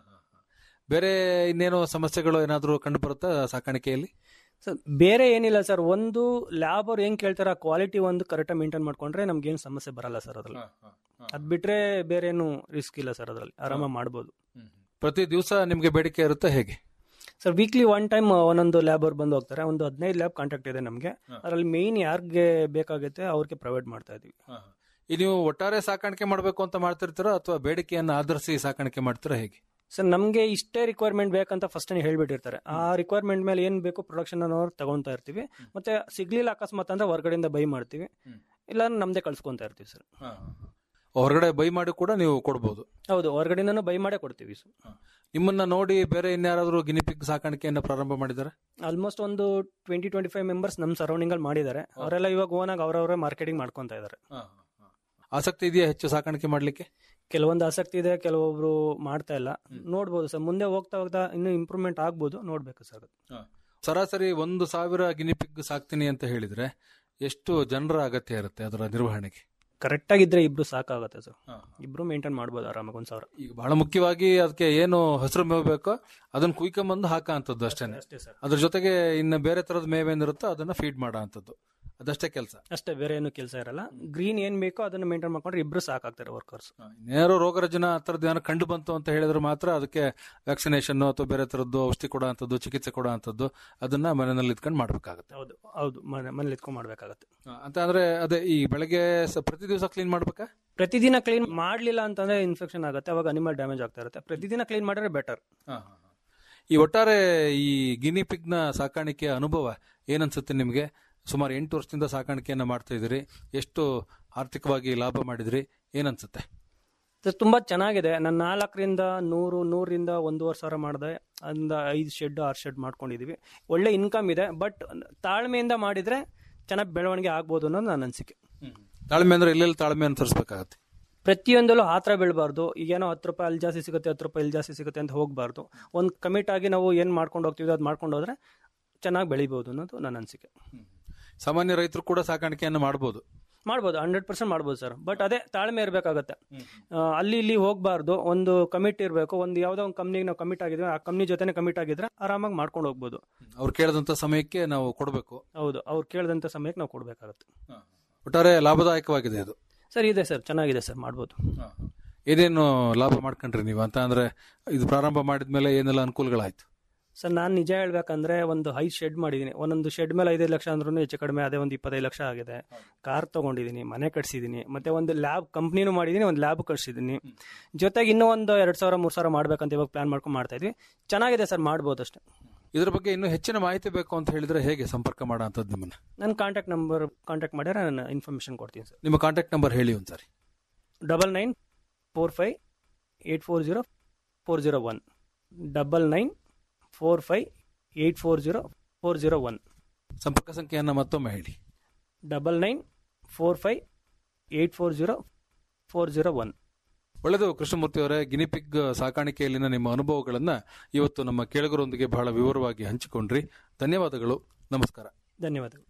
ಬೇರೆ ಇನ್ನೇನೋ ಸಮಸ್ಯೆಗಳು ಏನಾದ್ರೂ ಕಂಡು ಬರುತ್ತಾ ಸಾಕಾಣಿಕೆಯಲ್ಲಿ ಸರ್ ಬೇರೆ ಏನಿಲ್ಲ ಸರ್ ಒಂದು ಲ್ಯಾಬ್ ಅವ್ರು ಹೆಂಗ್ ಕೇಳ್ತಾರ ಕ್ವಾಲಿಟಿ ಒಂದು ಕರೆಕ್ಟಾಗಿ ಮೇಂಟೈನ್ ಮಾಡ್ಕೊಂಡ್ರೆ ನಮ್ಗೆ ಏನು ಸಮಸ್ಯೆ ಬರಲ್ಲ ಸರ್ ಅದ್ರಲ್ಲಿ ಅದ್ ಬಿಟ್ರೆ ಬೇರೆ ಏನು ರಿಸ್ಕ್ ಇಲ್ಲ ಸರ್ ಅದ್ರಲ್ಲಿ ಆರಾಮಾಗಿ ಮಾಡ್ಬೋದು ಪ್ರತಿ ದಿವಸ ನಿಮ್ಗೆ ಬೇಡಿಕೆ ಇರುತ್ತೆ ಹೇಗೆ ಸರ್ ವೀಕ್ಲಿ ಒನ್ ಟೈಮ್ ಒಂದೊಂದು ಲ್ಯಾಬ್ ಅವ್ರು ಬಂದು ಹೋಗ್ತಾರೆ ಒಂದು ಹದಿನೈದು ಲ್ಯಾಬ್ ಕಾಂಟ್ಯಾಕ್ಟ್ ಇದೆ ನಮಗೆ ಅದರಲ್ಲಿ ಮೇನ್ ಯಾರಿಗೆ ಬೇಕಾಗುತ್ತೆ ಅವ್ರಿಗೆ ಪ್ರೊವೈಡ್ ಮಾಡ್ತಾ ಇದೀವಿ ಈ ನೀವು ಒಟ್ಟಾರೆ ಸಾಕಾಣಿಕೆ ಮಾಡಬೇಕು ಅಂತ ಮಾಡ್ತಿರ್ತೀರಾ ಅಥವಾ ಬೇಡಿಕೆಯನ್ನು ಆಧರಿಸಿ ಸಾಕಾಣಿಕೆ ಮಾಡ್ತೀರಾ ಹೇಗೆ ಸರ್ ನಮಗೆ ಇಷ್ಟೇ ರಿಕ್ವೈರ್ಮೆಂಟ್ ಬೇಕಂತ ಫಸ್ಟ್ ಹೇಳ್ಬಿಟ್ಟಿರ್ತಾರೆ ಆ ರಿಕ್ವೈರ್ಮೆಂಟ್ ಮೇಲೆ ಏನ್ ಬೇಕು ಪ್ರೊಡಕ್ಷನ್ ಅನ್ನೋ ತಗೊಂತಾ ಇರ್ತೀವಿ ಮತ್ತೆ ಸಿಗ್ಲಿಲ್ಲ ಅಕಸ್ಮಾತ್ ಅಂದ್ರೆ ಹೊರಗಡೆಯಿಂದ ಬೈ ಮಾಡ್ತೀವಿ ಇಲ್ಲ ನಮ್ದೇ ಕಳ್ಸ್ಕೊಂತ ಇರ್ತೀವಿ ಸರ್ ಹೊರಗಡೆ ಬೈ ಮಾಡಿ ಕೂಡ ನೀವು ಕೊಡ್ಬೋದು ಹೌದು ಹೊರಗಡೆಯಿಂದನೂ ಬೈ ಮಾಡೇ ಕೊಡ್ತೀವಿ ನಿಮ್ಮನ್ನ ನೋಡಿ ಬೇರೆ ಇನ್ಯಾರಾದ್ರೂ ಗಿನಿಪಿಗ್ ಸಾಕಾಣಿಕೆಯನ್ನು ಪ್ರಾರಂಭ ಮಾಡಿದ್ದಾರೆ ಆಲ್ಮೋಸ್ಟ್ ಒಂದು ಟ್ವೆಂಟಿ ಟ್ವೆಂಟಿ ಫೈವ್ ಮೆಂಬರ್ಸ್ ನಮ್ಮ ಸರೌಂಡಿಂಗ್ ಅಲ್ಲಿ ಮಾಡಿದ್ದಾರೆ ಅವರೆಲ್ಲ ಇವಾಗ ಓನ್ ಆಗಿ ಅವರವರೇ ಮಾರ್ಕೆಟಿಂಗ್ ಮಾಡ್ಕೊಂತ ಇದ್ದಾರೆ ಆಸಕ್ತಿ ಇದೆಯಾ ಹೆಚ್ಚು ಸಾಕಾಣಿಕೆ ಮಾಡ್ಲಿಕ್ಕೆ ಕೆಲವೊಂದು ಆಸಕ್ತಿ ಇದೆ ಕೆಲವೊಬ್ರು ಮಾಡ್ತಾ ಇಲ್ಲ ನೋಡ್ಬೋದು ಸರ್ ಮುಂದೆ ಹೋಗ್ತಾ ಹೋಗ್ತಾ ಇನ್ನೂ ಇಂಪ್ರೂವ್ಮೆಂಟ್ ಆಗ್ಬೋದು ನೋಡ್ಬೇಕು ಸರ್ ಅದು ಸರಾಸರಿ ಒಂದು ಸಾವಿರ ಗಿನಿಪಿಗ್ ಸಾಕ್ತೀನಿ ಅಂತ ಹೇಳಿದ್ರೆ ಎಷ್ಟು ಜನರ ಅಗತ್ಯ ಇರುತ್ತೆ ಅದರ ನಿರ್ವಹಣೆಗೆ ಕರೆಕ್ಟ್ ಆಗಿದ್ರೆ ಇಬ್ರು ಸಾಕಾಗುತ್ತೆ ಸರ್ ಇಬ್ರು ಮೇಂಟೈನ್ ಮಾಡ್ಬೋದು ಆರಾಮಾಗಿ ಒಂದ್ ಸಾವಿರ ಈಗ ಬಹಳ ಮುಖ್ಯವಾಗಿ ಅದಕ್ಕೆ ಏನು ಹಸಿರು ಮೇವು ಬೇಕೋ ಅದನ್ನ ಕುಯ್ಕೊಂಬಂದು ಹಾಕ ಅಂತದ್ದು ಅಷ್ಟೇನೆ ಅಷ್ಟೇ ಸರ್ ಅದ್ರ ಜೊತೆಗೆ ಇನ್ನು ಬೇರೆ ತರದ ಮೇವೇನಿರುತ್ತೋ ಅದನ್ನ ಫೀಡ್ ಮಾಡೋ ಅಂತದ್ದು ಅದಷ್ಟೇ ಕೆಲಸ ಅಷ್ಟೇ ಬೇರೆ ಏನು ಕೆಲಸ ಇರಲ್ಲ ಗ್ರೀನ್ ಏನ್ ಬೇಕೋ ಅದನ್ನ ಮೇಂಟೈನ್ ಮಾಡ್ಕೊಂಡ್ರೆ ಇಬ್ರು ಸಾಕಾಗ್ತಾರೆ ವರ್ಕರ್ಸ್ ನೇರ ರೋಗ ರಜನ ಆ ಥರದ್ದು ಏನೋ ಕಂಡು ಬಂತು ಅಂತ ಹೇಳಿದ್ರೆ ಮಾತ್ರ ಅದಕ್ಕೆ ವ್ಯಾಕ್ಸಿನೇಷನ್ ಅಥವಾ ಬೇರೆ ತರದ್ದು ಔಷಧಿ ಕೊಡೋ ಅಂಥದ್ದು ಚಿಕಿತ್ಸೆ ಕೊಡೋ ಅಂಥದ್ದು ಅದನ್ನ ಮನೆಯಲ್ಲಿ ಇದ್ಕೊಂಡು ಮಾಡ್ಬೇಕಾಗತ್ತೆ ಹೌದು ಹೌದು ಮನೆ ಮನೇಲಿ ಎತ್ಕೊಂಡ್ ಮಾಡ್ಬೇಕಾಗತ್ತೆ ಅಂತ ಅಂದ್ರೆ ಅದೇ ಈ ಬೆಳಗ್ಗೆ ಸ- ಪ್ರತಿ ದಿವಸ ಕ್ಲೀನ್ ಮಾಡ್ಬೇಕಾ ಪ್ರತಿದಿನ ಕ್ಲೀನ್ ಮಾಡ್ಲಿಲ್ಲ ಅಂತಂದ್ರೆ ಇನ್ಫೆಕ್ಷನ್ ಆಗುತ್ತೆ ಅವಾಗ ಅನಿಮಲ್ ಡ್ಯಾಮೇಜ್ ಆಗ್ತಾ ಇರುತ್ತೆ ಪ್ರತಿದಿನ ಕ್ಲೀನ್ ಮಾಡಿದ್ರೆ ಬೆಟರ್ ಈ ಒಟ್ಟಾರೆ ಈ ಗಿನಿ ಪಿಗ್ನ ಸಾಕಾಣಿಕೆಯ ಅನುಭವ ಏನನ್ಸುತ್ತೆ ನಿಮಗೆ ಸುಮಾರು ಎಂಟು ವರ್ಷದಿಂದ ಸಾಕಾಣಿಕೆಯನ್ನ ಮಾಡ್ತಾ ಇದ್ದೀರಿ ಎಷ್ಟು ಆರ್ಥಿಕವಾಗಿ ಲಾಭ ಮಾಡಿದ್ರಿ ಏನನ್ಸುತ್ತೆ ಇದು ತುಂಬಾ ಚೆನ್ನಾಗಿದೆ ನಾನು ನಾಲ್ಕರಿಂದ ನೂರು ನೂರಿಂದ ಒಂದೂವರೆ ಸಾವಿರ ಮಾಡಿದೆ ಅಂದ ಐದು ಶೆಡ್ ಆರು ಶೆಡ್ ಮಾಡ್ಕೊಂಡಿದೀವಿ ಒಳ್ಳೆ ಇನ್ಕಮ್ ಇದೆ ಬಟ್ ತಾಳ್ಮೆಯಿಂದ ಮಾಡಿದ್ರೆ ಚೆನ್ನಾಗಿ ಬೆಳವಣಿಗೆ ಆಗ್ಬೋದು ಅನ್ನೋದು ನನ್ನ ಅನಿಸಿಕೆ ತಾಳ್ಮೆ ಅಂದ್ರೆ ಎಲ್ಲೆಲ್ಲಿ ತಾಳ್ಮೆ ಅನುಸರಿಸಬೇಕಾಗತ್ತೆ ಪ್ರತಿಯೊಂದಲ್ಲೂ ಆ ಥರ ಬೆಳಬಾರ್ದು ಈಗೇನೋ ಹತ್ತು ರೂಪಾಯಿ ಅಲ್ಲಿ ಜಾಸ್ತಿ ಸಿಗುತ್ತೆ ಹತ್ತು ರೂಪಾಯಿ ಇಲ್ಲಿ ಜಾಸ್ತಿ ಸಿಗುತ್ತೆ ಅಂತ ಹೋಗಬಾರ್ದು ಒಂದು ಕಮಿಟ್ ಆಗಿ ನಾವು ಏನು ಮಾಡ್ಕೊಂಡು ಹೋಗ್ತೀವಿ ಅದು ಮಾಡ್ಕೊಂಡು ಹೋದ್ರೆ ಚೆನ್ನಾಗಿ ಬೆಳಿಬೋದು ಅನ್ನೋದು ನನ್ನ ಅನಿಸಿಕೆ ಸಾಮಾನ್ಯ ರೈತರು ಕೂಡ ಸಾಕಾಣಿಕೆಯನ್ನು ಮಾಡ್ಬೋದು ಮಾಡ್ಬೋದು ಹಂಡ್ರೆಡ್ ಪರ್ಸೆಂಟ್ ಮಾಡ್ಬೋದು ಸರ್ ಬಟ್ ಅದೇ ತಾಳ್ಮೆ ಇರಬೇಕಾಗತ್ತೆ ಅಲ್ಲಿ ಇಲ್ಲಿ ಹೋಗಬಾರ್ದು ಒಂದು ಕಮಿಟ್ ಇರಬೇಕು ಒಂದು ಯಾವುದೋ ಒಂದು ಕಂಪ್ನಿಗೆ ನಾವು ಕಮಿಟ್ ಆಗಿದ್ವಿ ಆ ಕಂಪ್ನಿ ಜೊತೆನೆ ಕಮಿಟ್ ಆಗಿದ್ರೆ ಆರಾಮಾಗಿ ಮಾಡ್ಕೊಂಡು ಹೋಗ್ಬೋದು ಅವ್ರು ಕೇಳಿದಂತ ಸಮಯಕ್ಕೆ ನಾವು ಕೊಡಬೇಕು ಹೌದು ಅವ್ರು ಕೇಳಿದಂಥ ಸಮಯಕ್ಕೆ ನಾವು ಕೊಡಬೇಕಾಗತ್ತೆ ಒಟ್ಟಾರೆ ಲಾಭದಾಯಕವಾಗಿದೆ ಅದು ಸರ್ ಇದೆ ಸರ್ ಚೆನ್ನಾಗಿದೆ ಸರ್ ಮಾಡ್ಬೋದು ಏನೇನು ಲಾಭ ಮಾಡ್ಕೊಂಡ್ರಿ ನೀವು ಅಂತ ಅಂದ್ರೆ ಇದು ಪ್ರಾರಂಭ ಮಾಡಿದ್ಮೇಲೆ ಏನೆಲ್ಲ ಅನುಕೂಲಗಳಾಯ್ತು ಸರ್ ನಾನು ನಿಜ ಹೇಳ್ಬೇಕಂದ್ರೆ ಒಂದು ಐದು ಶೆಡ್ ಮಾಡಿದ್ದೀನಿ ಒಂದೊಂದು ಶೆಡ್ ಮೇಲೆ ಐದೈದು ಲಕ್ಷ ಅಂದ್ರೂ ಹೆಚ್ಚು ಕಡಿಮೆ ಅದೇ ಒಂದು ಇಪ್ಪತ್ತೈದು ಲಕ್ಷ ಆಗಿದೆ ಕಾರ್ ತಗೊಂಡಿದ್ದೀನಿ ಮನೆ ಕಟ್ಸಿದ್ದೀನಿ ಮತ್ತೆ ಒಂದು ಲ್ಯಾಬ್ ಕಂಪ್ನಿನೂ ಮಾಡಿದ್ದೀನಿ ಒಂದು ಲ್ಯಾಬ್ ಕಟ್ಸಿದ್ದೀನಿ ಜೊತೆಗೆ ಇನ್ನೂ ಒಂದು ಎರಡು ಸಾವಿರ ಮೂರು ಸಾವಿರ ಮಾಡ್ಬೇಕಂತ ಇವಾಗ ಪ್ಲಾನ್ ಮಾಡ್ಕೊಂಡು ಮಾಡ್ತಾ ಇದ್ವಿ ಚೆನ್ನಾಗಿದೆ ಸರ್ ಮಾಡ್ಬೋದು ಅಷ್ಟೇ ಇದ್ರ ಬಗ್ಗೆ ಇನ್ನೂ ಹೆಚ್ಚಿನ ಮಾಹಿತಿ ಬೇಕು ಅಂತ ಹೇಳಿದ್ರೆ ಹೇಗೆ ಸಂಪರ್ಕ ಮಾಡೋ ಅಂಥದ್ದು ನಿಮ್ಮನ್ನ ನನ್ನ ಕಾಂಟ್ಯಾಕ್ಟ್ ನಂಬರ್ ಕಾಂಟ್ಯಾಕ್ಟ್ ಮಾಡಿದ್ರೆ ನಾನು ಇನ್ಫಾರ್ಮೇಶನ್ ಕೊಡ್ತೀನಿ ಸರ್ ನಿಮ್ಮ ಕಾಂಟ್ಯಾಕ್ಟ್ ನಂಬರ್ ಹೇಳಿ ಒಂದ್ಸಾರಿ double nine four five eight four zero four zero one double nine four five eight four zero four zero one ಸಂಪರ್ಕ ಸಂಖ್ಯೆಯನ್ನ ಮತ್ತೊಮ್ಮೆ ಹೇಳಿ double nine four five eight four zero four zero one ಒಳ್ಳೆಯದು ಕೃಷ್ಣಮೂರ್ತಿ ಅವರೇ ಗಿನಿಪಿಗ್ ಸಾಕಾಣಿಕೆಯಲ್ಲಿನ ನಿಮ್ಮ ಅನುಭವಗಳನ್ನ ಇವತ್ತು ನಮ್ಮ ಕೇಳುಗರೊಂದಿಗೆ ಬಹಳ ವಿವರವಾಗಿ ಹಂಚಿಕೊಂಡ್ರಿ ಧನ್ಯವಾದಗಳು ನಮಸ್ಕಾರ ಧನ್ಯವಾದಗಳು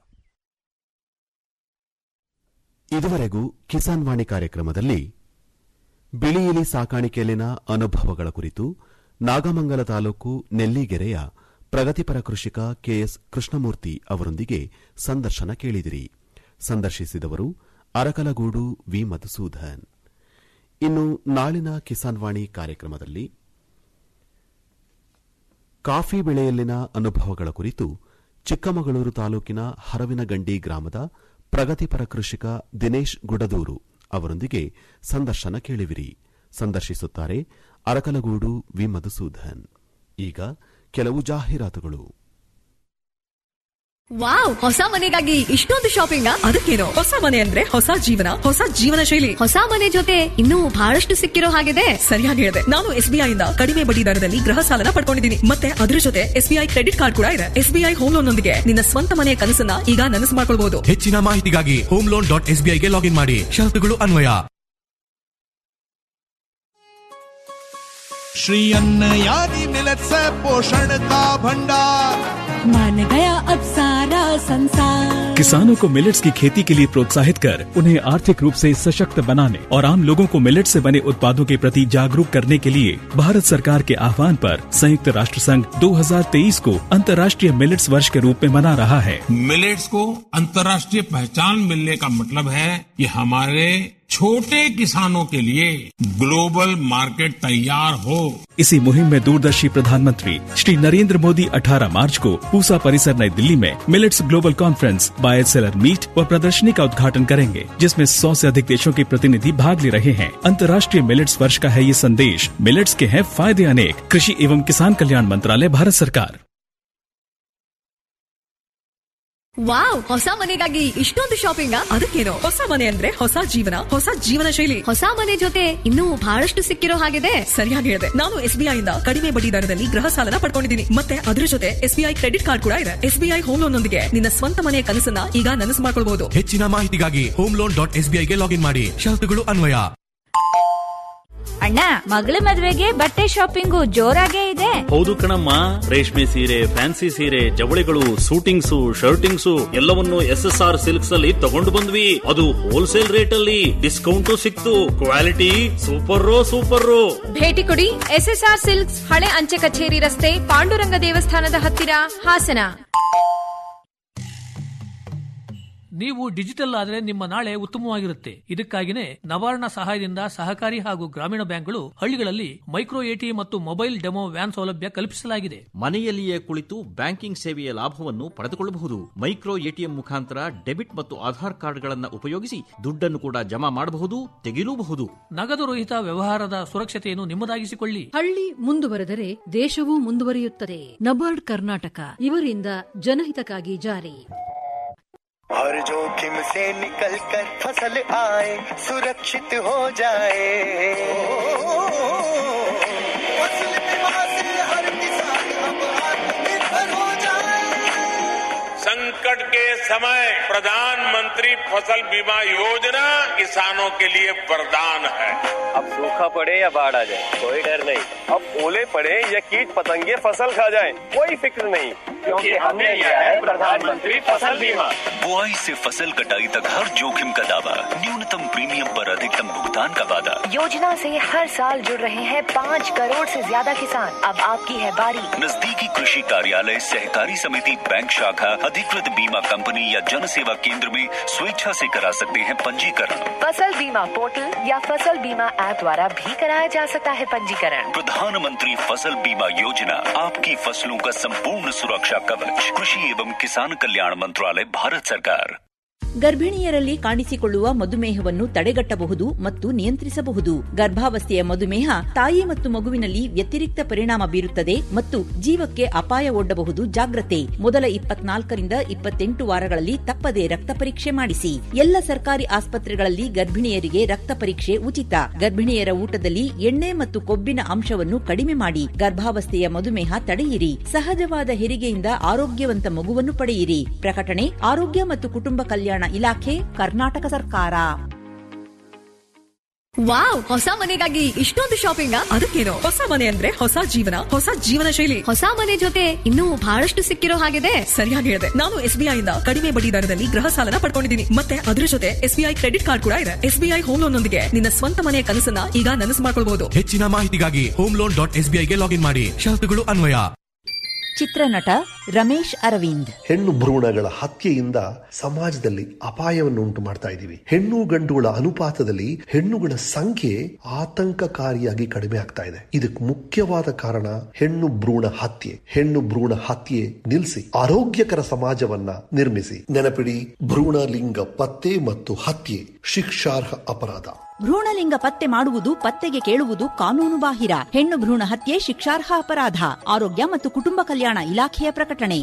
ಇದುವರೆಗೂ ಕಿಸಾನ್ ವಾಣಿ ಕಾರ್ಯಕ್ರಮದಲ್ಲಿ ಬಿಳಿ ಇಲಿ ಸಾಕಾಣಿಕೆಯಲ್ಲಿನ ಅನುಭವಗಳ ಕುರಿತು ನಾಗಮಂಗಲ ತಾಲೂಕು ನೆಲ್ಲಿಗೆರೆಯ ಪ್ರಗತಿಪರ ಕೃಷಿಕ ಕೆಎಸ್ ಕೃಷ್ಣಮೂರ್ತಿ ಅವರೊಂದಿಗೆ ಸಂದರ್ಶನ ಕೇಳಿದಿರಿ ಸಂದರ್ಶಿಸಿದವರು ಅರಕಲಗೂಡು ವಿ ಮಧುಸೂದನ್ ಇನ್ನು ನಾಳಿನ ಕಿಸಾನ್ ವಾಣಿ ಕಾರ್ಯಕ್ರಮದಲ್ಲಿ ಕಾಫಿ ಬೆಳೆಯಲ್ಲಿನ ಅನುಭವಗಳ ಕುರಿತು ಚಿಕ್ಕಮಗಳೂರು ತಾಲೂಕಿನ ಹರವಿನಗಂಡಿ ಗ್ರಾಮದ ಪ್ರಗತಿಪರ ಕೃಷಿಕ ದಿನೇಶ್ ಗುಡದೂರು ಅವರೊಂದಿಗೆ ಸಂದರ್ಶನ ಕೇಳುವಿರಿ ಸಂದರ್ಶಿಸುತ್ತಾರೆ ಅರಕಲಗೂಡು ವಿ ಮಧುಸೂದನ್ ಈಗ ಕೆಲವು ಜಾಹೀರಾತುಗಳು ವಾವ್ ಹೊಸ ಮನೆಗಾಗಿ ಇಷ್ಟೊಂದು ಶಾಪಿಂಗ್ ಅದಕ್ಕೇನು ಹೊಸ ಮನೆ ಅಂದ್ರೆ ಹೊಸ ಜೀವನ ಹೊಸ ಜೀವನ ಶೈಲಿ ಹೊಸ ಮನೆ ಜೊತೆ ಇನ್ನೂ ಬಹಳಷ್ಟು ಸಿಕ್ಕಿರೋ ಹಾಗಿದೆ ಸರಿಯಾಗಿ ಹೇಳಿದೆ ನಾನು ಎಸ್ಬಿಐ ಇಂದ ಕಡಿಮೆ ಬಡ್ಡಿ ದರದಲ್ಲಿ ಗೃಹ ಸಾಲನ ಪಡ್ಕೊಂಡಿದ್ದೀನಿ ಮತ್ತೆ ಅದ್ರ ಜೊತೆ ಎಸ್ಬಿಐ ಕ್ರೆಡಿಟ್ ಕಾರ್ಡ್ ಕೂಡ ಇದೆ ಎಸ್ಬಿಐ ಹೋಮ್ ಲೋನ್ ನೊಂದಿಗೆ ನಿನ್ನ ಸ್ವಂತ ಮನೆಯ ಕನಸನ್ನ ಈಗ ನನಸು ಮಾಡ್ಕೊಳ್ಬಹುದು ಹೆಚ್ಚಿನ ಮಾಹಿತಿಗಾಗಿ ಹೋಮ್ ಲೋನ್ ಡಾಟ್ ಎಸ್ಬಿಐಗೆ ಲಾಗಿನ್ ಮಾಡಿ ಷರತ್ತುಗಳು ಅನ್ವಯ श्री अन्न यानी मिलत से पोषण का भंडार मान गया अब सारा संसार किसानों को मिलेट्स की खेती के लिए प्रोत्साहित कर उन्हें आर्थिक रूप से सशक्त बनाने और आम लोगों को मिलेट से बने उत्पादों के प्रति जागरूक करने के लिए भारत सरकार के आह्वान पर संयुक्त राष्ट्र संघ 2023 को अंतर्राष्ट्रीय मिलेट्स वर्ष के रूप में मना रहा है मिलेट्स को अंतर्राष्ट्रीय पहचान मिलने का मतलब है कि हमारे छोटे किसानों के लिए ग्लोबल मार्केट तैयार हो इसी मुहिम में दूरदर्शी प्रधानमंत्री श्री नरेंद्र मोदी 18 मार्च को पूसा परिसर नई दिल्ली में millets global conference buyer seller meet व प्रदर्शनी का उद्घाटन करेंगे जिसमें 100 से अधिक देशों के प्रतिनिधि भाग ले रहे हैं अंतर्राष्ट्रीय मिलेट्स वर्ष का है ये संदेश मिलेट्स के हैं फायदे अनेक कृषि एवं किसान कल्याण मंत्रालय भारत सरकार ವಾವ್ ಹೊಸ ಮನೆಗಾಗಿ ಇಷ್ಟೊಂದು ಶಾಪಿಂಗ್ ಅದಕ್ಕೇನು ಹೊಸ ಮನೆ ಅಂದ್ರೆ ಹೊಸ ಜೀವನ ಹೊಸ ಜೀವನ ಶೈಲಿ ಹೊಸ ಮನೆ ಜೊತೆ ಇನ್ನೂ ಬಹಳಷ್ಟು ಸಿಕ್ಕಿರೋ ಹಾಗಿದೆ ಸರಿಯಾಗಿ ಹೇಳಿದೆ ನಾನು ಎಸ್ಬಿಐ ಇಂದ ಕಡಿಮೆ ಬಡ್ಡಿ ದರದಲ್ಲಿ ಗೃಹ ಸಾಲನ ಪಡ್ಕೊಂಡಿದ್ದೀನಿ ಮತ್ತೆ ಅದ್ರ ಜೊತೆ ಎಸ್ಬಿಐ ಕ್ರೆಡಿಟ್ ಕಾರ್ಡ್ ಕೂಡ ಇದೆ ಎಸ್ಬಿಐ ಹೋಮ್ ಲೋನ್ ನೊಂದಿಗೆ ನಿನ್ನ ಸ್ವಂತ ಮನೆಯ ಕನಸನ್ನ ಈಗ ನನಸು ಮಾಡ್ಕೊಳ್ಬಹುದು ಹೆಚ್ಚಿನ ಮಾಹಿತಿಗಾಗಿ ಹೋಮ್ ಲೋನ್ ಡಾಟ್ ಎಸ್ಬಿಐಗೆ ಲಾಗಿನ್ ಮಾಡಿ ಷರತ್ತುಗಳು ಅನ್ವಯ ಅಣ್ಣ ಮಗಳ ಮದ್ವೆಗೆ ಬಟ್ಟೆ ಶಾಪಿಂಗು ಜೋರಾಗೇ ಇದೆ ಹೌದು ಕಣಮ್ಮ ರೇಷ್ಮೆ ಸೀರೆ ಫ್ಯಾನ್ಸಿ ಸೀರೆ ಜವಳಿಗಳು ಸೂಟಿಂಗ್ಸು ಶರ್ಟಿಂಗ್ಸು ಎಲ್ಲವನ್ನು ಎಸ್ ಎಸ್ ಆರ್ ಸಿಲ್ಕ್ಸ್ ಅಲ್ಲಿ ತಗೊಂಡು ಬಂದ್ವಿ ಅದು ಹೋಲ್ಸೇಲ್ ರೇಟ್ ಅಲ್ಲಿ ಡಿಸ್ಕೌಂಟು ಸಿಕ್ತು ಕ್ವಾಲಿಟಿ ಸೂಪರ್ ಸೂಪರ್ ಭೇಟಿ ಕೊಡಿ ಎಸ್ಎಸ್ಆರ್ ಸಿಲ್ಕ್ಸ್ ಹಳೆ ಅಂಚೆ ಕಚೇರಿ ರಸ್ತೆ ಪಾಂಡುರಂಗ ದೇವಸ್ಥಾನದ ಹತ್ತಿರ ಹಾಸನ ನೀವು ಡಿಜಿಟಲ್ ಆದರೆ ನಿಮ್ಮ ನಾಳೆ ಉತ್ತಮವಾಗಿರುತ್ತೆ ಇದಕ್ಕಾಗಿನೇ ನವಾರ್ಣ ಸಹಾಯದಿಂದ ಸಹಕಾರಿ ಹಾಗೂ ಗ್ರಾಮೀಣ ಬ್ಯಾಂಕ್ಗಳು ಹಳ್ಳಿಗಳಲ್ಲಿ ಮೈಕ್ರೋ ಎಟಿ ಮತ್ತು ಮೊಬೈಲ್ ಡೆಮೋ ವ್ಯಾನ್ ಸೌಲಭ್ಯ ಕಲ್ಪಿಸಲಾಗಿದೆ ಮನೆಯಲ್ಲಿಯೇ ಕುಳಿತು ಬ್ಯಾಂಕಿಂಗ್ ಸೇವೆಯ ಲಾಭವನ್ನು ಪಡೆದುಕೊಳ್ಳಬಹುದು ಮೈಕ್ರೋ ಎಟಿಎಂ ಮುಖಾಂತರ ಡೆಬಿಟ್ ಮತ್ತು ಆಧಾರ್ ಕಾರ್ಡ್ಗಳನ್ನು ಉಪಯೋಗಿಸಿ ದುಡ್ಡನ್ನು ಕೂಡ ಜಮಾ ಮಾಡಬಹುದು ತೆಗೆಯಲೂಬಹುದು ನಗದು ರಹಿತ ವ್ಯವಹಾರದ ಸುರಕ್ಷತೆಯನ್ನು ನಿಮ್ಮದಾಗಿಸಿಕೊಳ್ಳಿ ಹಳ್ಳಿ ಮುಂದುವರೆದರೆ ದೇಶವೂ ಮುಂದುವರಿಯುತ್ತದೆ ನಬಾರ್ಡ್ ಕರ್ನಾಟಕ ಇವರಿಂದ ಜನಹಿತಕ್ಕಾಗಿ ಜಾರಿ हर जोखिम से निकल कर फसल आए सुरक्षित हो जाए फसल बीमा से हर किसान अब आत्मनिर्भर हो जाए संकट के समय प्रधानमंत्री फसल बीमा योजना किसानों के लिए वरदान है अब सूखा पड़े या बाढ़ आ जाए कोई डर नहीं अब ओले पड़े या कीट पतंगे फसल खा जाए कोई फिक्र नहीं क्योंकि हमने लिया है प्रधानमंत्री फसल बीमा बुआई से फसल कटाई तक हर जोखिम का दावा न्यूनतम प्रीमियम पर अधिकतम भुगतान का वादा योजना से हर साल जुड़ रहे हैं पाँच करोड़ से ज्यादा किसान अब आपकी है बारी नजदीकी कृषि कार्यालय सहकारी समिति बैंक शाखा अधिकृत बीमा कंपनी या जन सेवा केंद्र में स्वेच्छा से करा सकते हैं पंजीकरण फसल बीमा पोर्टल या फसल बीमा ऐप द्वारा भी कराया जा सकता है पंजीकरण प्रधानमंत्री फसल बीमा योजना आपकी फसलों का संपूर्ण सुरक्षा कवच कृषि एवं किसान कल्याण मंत्रालय भारत सरकार ಗರ್ಭಿಣಿಯರಲ್ಲಿ ಕಾಣಿಸಿಕೊಳ್ಳುವ ಮಧುಮೇಹವನ್ನು ತಡೆಗಟ್ಟಬಹುದು ಮತ್ತು ನಿಯಂತ್ರಿಸಬಹುದು ಗರ್ಭಾವಸ್ಥೆಯ ಮಧುಮೇಹ ತಾಯಿ ಮತ್ತು ಮಗುವಿನಲ್ಲಿ ವ್ಯತಿರಿಕ್ತ ಪರಿಣಾಮ ಬೀರುತ್ತದೆ ಮತ್ತು ಜೀವಕ್ಕೆ ಅಪಾಯ ಒಡ್ಡಬಹುದು ಜಾಗ್ರತೆ ಮೊದಲ ಇಪ್ಪತ್ನಾಲ್ಕರಿಂದ ಇಪ್ಪತ್ತೆಂಟು ವಾರಗಳಲ್ಲಿ ತಪ್ಪದೆ ರಕ್ತ ಪರೀಕ್ಷೆ ಮಾಡಿಸಿ ಎಲ್ಲ ಸರ್ಕಾರಿ ಆಸ್ಪತ್ರೆಗಳಲ್ಲಿ ಗರ್ಭಿಣಿಯರಿಗೆ ರಕ್ತ ಪರೀಕ್ಷೆ ಉಚಿತ ಗರ್ಭಿಣಿಯರ ಊಟದಲ್ಲಿ ಎಣ್ಣೆ ಮತ್ತು ಕೊಬ್ಬಿನ ಅಂಶವನ್ನು ಕಡಿಮೆ ಮಾಡಿ ಗರ್ಭಾವಸ್ಥೆಯ ಮಧುಮೇಹ ತಡೆಯಿರಿ ಸಹಜವಾದ ಹೆರಿಗೆಯಿಂದ ಆರೋಗ್ಯವಂತ ಮಗುವನ್ನು ಪಡೆಯಿರಿ ಪ್ರಕಟಣೆ ಆರೋಗ್ಯ ಮತ್ತು ಕುಟುಂಬ ಕಲ್ಯಾಣ ಇಲಾಖೆ ಕರ್ನಾಟಕ ಸರ್ಕಾರ ವಾವ್ ಹೊಸ ಮನೆಗಾಗಿ ಇಷ್ಟೊಂದು ಶಾಪಿಂಗ್ ಅದಕ್ಕೇನು ಹೊಸ ಮನೆ ಅಂದ್ರೆ ಹೊಸ ಜೀವನ ಹೊಸ ಜೀವನ ಶೈಲಿ ಹೊಸ ಮನೆ ಜೊತೆ ಇನ್ನೂ ಬಹಳಷ್ಟು ಸಿಕ್ಕಿರೋ ಹಾಗಿದೆ ಸರಿಯಾಗಿ ಹೇಳಿದೆ ನಾನು ಎಸ್ಬಿಐ ಇಂದ ಕಡಿಮೆ ಬಡ್ಡಿ ದರದಲ್ಲಿ ಗೃಹ ಸಾಲನ ಪಡ್ಕೊಂಡಿದ್ದೀನಿ ಮತ್ತೆ ಅದರ ಜೊತೆ ಎಸ್ಬಿಐ ಕ್ರೆಡಿಟ್ ಕಾರ್ಡ್ ಕೂಡ ಇದೆ ಎಸ್ಬಿಐ ಹೋಮ್ ಲೋನ್ ನೊಂದಿಗೆ ನಿನ್ನ ಸ್ವಂತ ಮನೆಯ ಕನಸನ್ನ ಈಗ ನನಸು ಮಾಡ್ಕೊಳ್ಬಹುದು ಹೆಚ್ಚಿನ ಮಾಹಿತಿಗಾಗಿ ಹೋಮ್ ಲೋನ್ ಡಾಟ್ ಎಸ್ಬಿಐಗೆ ಲಾಗಿನ್ ಮಾಡಿ ಷರತ್ತುಗಳು ಅನ್ವಯ ಚಿತ್ರನಟ ರಮೇಶ್ ಅರವಿಂದ್ ಹೆಣ್ಣು ಭ್ರೂಣಗಳ ಹತ್ಯೆಯಿಂದ ಸಮಾಜದಲ್ಲಿ ಅಪಾಯವನ್ನು ಉಂಟು ಮಾಡ್ತಾ ಇದ್ದೀವಿ ಹೆಣ್ಣು ಗಂಡುಗಳ ಅನುಪಾತದಲ್ಲಿ ಹೆಣ್ಣುಗಳ ಸಂಖ್ಯೆ ಆತಂಕಕಾರಿಯಾಗಿ ಕಡಿಮೆ ಆಗ್ತಾ ಇದೆ ಇದಕ್ಕೆ ಮುಖ್ಯವಾದ ಕಾರಣ ಹೆಣ್ಣು ಭ್ರೂಣ ಹತ್ಯೆ ಹೆಣ್ಣು ಭ್ರೂಣ ಹತ್ಯೆ ನಿಲ್ಲಿಸಿ ಆರೋಗ್ಯಕರ ಸಮಾಜವನ್ನ ನಿರ್ಮಿಸಿ ನೆನಪಿಡಿ ಭ್ರೂಣ ಲಿಂಗ ಪತ್ತೆ ಮತ್ತು ಹತ್ಯೆ ಶಿಕ್ಷಾರ್ಹ ಅಪರಾಧ ಭ್ರೂಣಲಿಂಗ ಪತ್ತೆ ಮಾಡುವುದು ಪತ್ತೆಗೆ ಕೇಳುವುದು ಕಾನೂನು ಬಾಹಿರ ಹೆಣ್ಣು ಭ್ರೂಣ ಹತ್ಯೆ ಶಿಕ್ಷಾರ್ಹ ಅಪರಾಧ ಆರೋಗ್ಯ ಮತ್ತು ಕುಟುಂಬ ಕಲ್ಯಾಣ ಇಲಾಖೆಯ ಪ್ರಕಟಣೆ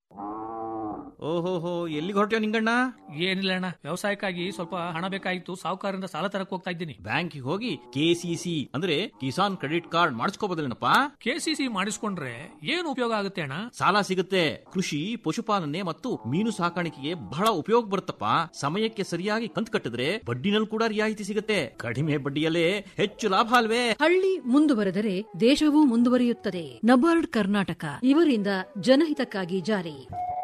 ಓಹೋಹೋ ಎಲ್ಲಿಗೆ ಹೊರಟ್ಯೋ ನಿಂಗಣ್ಣ ಏನಿಲ್ಲ ಅಣ್ಣ ವ್ಯವಸಾಯಕ್ಕಾಗಿ ಸ್ವಲ್ಪ ಹಣ ಬೇಕಾಗಿತ್ತು ಸಾಹುಕಾರರಿಂದ ಸಾಲ ತರಕ್ ಹೋಗ್ತಾ ಇದ್ದೀನಿ ಬ್ಯಾಂಕಿಗೆ ಹೋಗಿ ಕೆಸಿಸಿ ಅಂದ್ರೆ ಕಿಸಾನ್ ಕ್ರೆಡಿಟ್ ಕಾರ್ಡ್ ಮಾಡಿಸ್ಕೋಬೋದಲ್ಲೇನಪ್ಪ ಕೆಸಿಸಿ ಮಾಡಿಸ್ಕೊಂಡ್ರೆ ಏನು ಉಪಯೋಗ ಆಗುತ್ತೆ ಅಣ್ಣ ಸಾಲ ಸಿಗುತ್ತೆ ಕೃಷಿ ಪಶುಪಾಲನೆ ಮತ್ತು ಮೀನು ಸಾಕಾಣಿಕೆಗೆ ಬಹಳ ಉಪಯೋಗ ಬರುತ್ತಪ್ಪ ಸಮಯಕ್ಕೆ ಸರಿಯಾಗಿ ಕಂತು ಕಟ್ಟಿದ್ರೆ ಬಡ್ಡಿನಲ್ಲಿ ಕೂಡ ರಿಯಾಯಿತಿ ಸಿಗುತ್ತೆ ಕಡಿಮೆ ಬಡ್ಡಿಯಲ್ಲೇ ಹೆಚ್ಚು ಲಾಭ ಅಲ್ವೇ ಹಳ್ಳಿ ಮುಂದುವರೆದರೆ ದೇಶವೂ ಮುಂದುವರಿಯುತ್ತದೆ ನಬಾರ್ಡ್ ಕರ್ನಾಟಕ ಇವರಿಂದ ಜನಹಿತಕ್ಕಾಗಿ ಜಾರಿ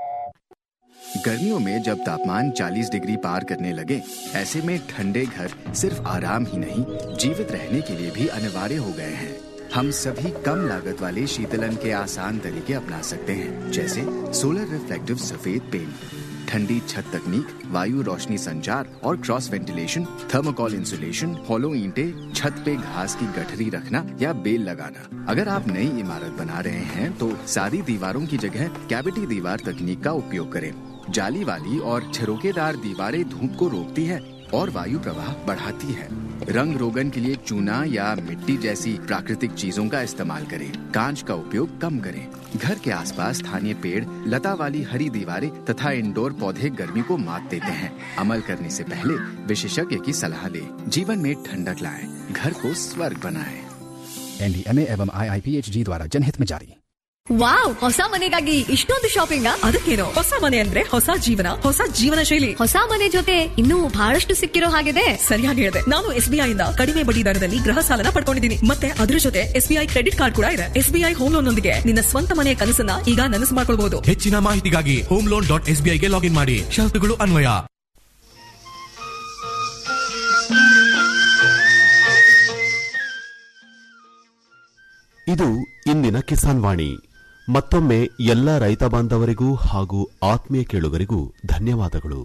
गर्मियों में जब तापमान 40 डिग्री पार करने लगे ऐसे में ठंडे घर सिर्फ आराम ही नहीं जीवित रहने के लिए भी अनिवार्य हो गए हैं हम सभी कम लागत वाले शीतलन के आसान तरीके अपना सकते हैं जैसे सोलर रिफ्लेक्टिव सफेद पेंट ठंडी छत तकनीक वायु रोशनी संचार और cross ventilation thermocol insulation hollow ईंटे छत पे घास की गठरी रखना या बेल लगाना अगर आप नई इमारत बना रहे हैं तो सादी दीवारों की जगह कैविटी दीवार तकनीक का उपयोग करें जाली वाली और छिरोकेदार दीवारें धूप को रोकती है और वायु प्रवाह बढ़ाती है रंग रोगन के लिए चूना या मिट्टी जैसी प्राकृतिक चीजों का इस्तेमाल करें कांच का उपयोग कम करें घर के आसपास स्थानीय पेड़ लता वाली हरी दीवारें तथा इंडोर पौधे गर्मी को मात देते हैं अमल करने से पहले विशेषज्ञ की सलाह लें जीवन में ठंडक लाएं घर को स्वर्ग बनाएं एनडीएमए एवं आईआईपीएचजी द्वारा जनहित में जारी ವಾವ್ ಹೊಸ ಮನೆಗಾಗಿ ಇಷ್ಟೊಂದು ಶಾಪಿಂಗ್ ಅದಕ್ಕೇನು ಹೊಸ ಮನೆ ಅಂದ್ರೆ ಹೊಸ ಜೀವನ ಹೊಸ ಜೀವನ ಶೈಲಿ ಹೊಸ ಮನೆ ಜೊತೆ ಇನ್ನೂ ಬಹಳಷ್ಟು ಸಿಕ್ಕಿರೋ ಹಾಗಿದೆ ಸರಿಯಾಗಿ ಹೇಳಿದೆ ನಾನು ಎಸ್ಬಿಐ ಇಂದ ಕಡಿಮೆ ಬಡ್ಡಿ ದರದಲ್ಲಿ ಗೃಹ ಸಾಲನ ಪಡ್ಕೊಂಡಿದ್ದೀನಿ ಮತ್ತೆ ಅದರ ಜೊತೆ ಎಸ್ಬಿಐ ಕ್ರೆಡಿಟ್ ಕಾರ್ಡ್ ಕೂಡ ಇದೆ ಎಸ್ಬಿಐ ಹೋಮ್ ಲೋನ್ ನೊಂದಿಗೆ ನಿನ್ನ ಸ್ವಂತ ಮನೆಯ ಕನಸನ್ನ ಈಗ ನನಸು ಮಾಡ್ಕೊಳ್ಬಹುದು ಹೆಚ್ಚಿನ ಮಾಹಿತಿಗಾಗಿ ಹೋಮ್ ಲೋನ್ ಡಾಟ್ ಎಸ್ಬಿಐಗೆ ಲಾಗಿನ್ ಮಾಡಿ ಷರತ್ತುಗಳು ಅನ್ವಯ ಇದು ಇಂದಿನ ಕಿಸಾನ್ ವಾಣಿ ಮತ್ತೊಮ್ಮೆ ಎಲ್ಲ ರೈತ ಬಾಂಧವರಿಗೂ ಹಾಗೂ ಆತ್ಮೀಯ ಕೇಳುಗರಿಗೂ ಧನ್ಯವಾದಗಳು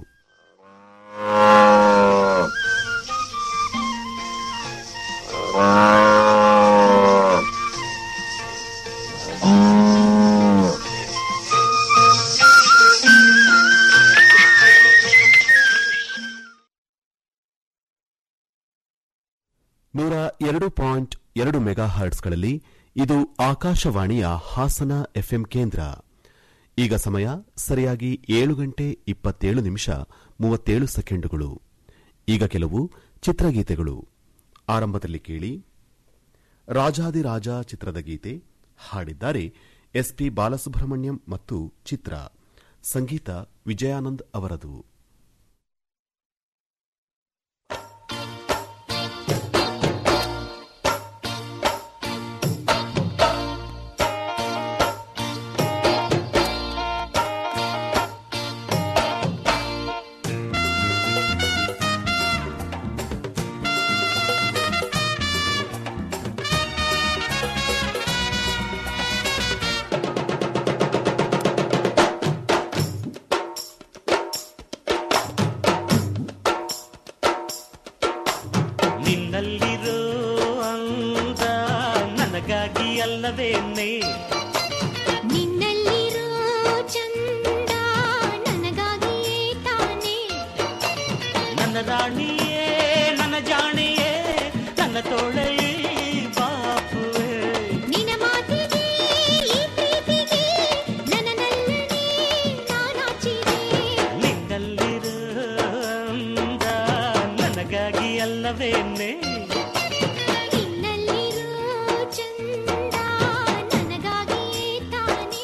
ನೂರ ಎರಡು ಪಾಯಿಂಟ್ ಎರಡು ಮೆಗಾ ಹರ್ಟ್ಸ್ಗಳಲ್ಲಿ ಇದು ಆಕಾಶವಾಣಿಯ ಹಾಸನ ಎಫ್ಎಂ ಕೇಂದ್ರ ಈಗ ಸಮಯ ಸರಿಯಾಗಿ ಏಳು ಗಂಟೆ ಇಪ್ಪತ್ತೇಳು ನಿಮಿಷ ಮೂವತ್ತೇಳು ಸೆಕೆಂಡುಗಳು ಈಗ ಕೆಲವು ಚಿತ್ರಗೀತೆಗಳು ಆರಂಭದಲ್ಲಿ ಕೇಳಿ ರಾಜಾದಿರಾಜ ಚಿತ್ರದ ಗೀತೆ ಹಾಡಿದ್ದಾರೆ ಎಸ್ಪಿ ಬಾಲಸುಬ್ರಹ್ಮಣ್ಯಂ ಮತ್ತು ಚಿತ್ರ ಸಂಗೀತ ವಿಜಯಾನಂದ್ ಅವರದು ನಿನ್ನಲ್ಲಿರೋ ಅಂದ ನನಗಾಗಿ ಅಲ್ಲವೇನೆ ನಿನ್ನಲ್ಲಿರೋ ಚಂದ ನನಗಾಗಿಯೇ ತಾನೇ ನನ್ನ ರಾಣಿಯೇ ನನ್ನ ಜಾಣಿಯೇ ನನ್ನ ತೋಳಲಿ ಬಾಪುವೆ ನಿನ್ನ ಮಾತಿಗೆ ಈ ಪ್ರೀತಿಗೆ ನನ್ನನಲ್ಲನೇ ನಾನಾಚಿದೆ ನಿನ್ನಲ್ಲಿರೋ ಅಂದ ನನಗಾಗಿ ಅಲ್ಲವೇನೆ ನಿನ್ನಲ್ಲಿರೋ ಚಂದ ನನಗಾಗಿಯೇ ತಾನೇ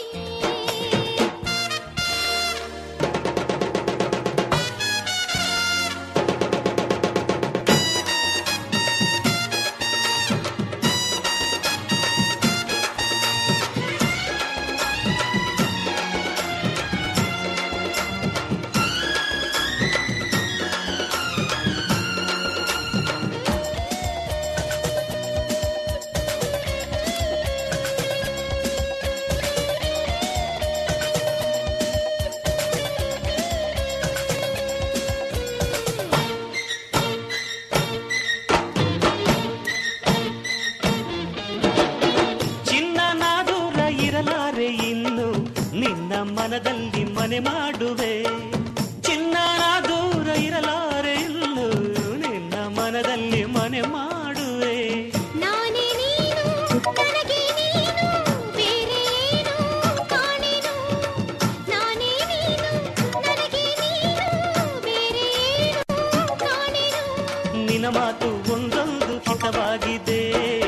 ನಿನ ಮಾತು ಒಂದೊಂದು ಹಿತವಾಗಿದೆ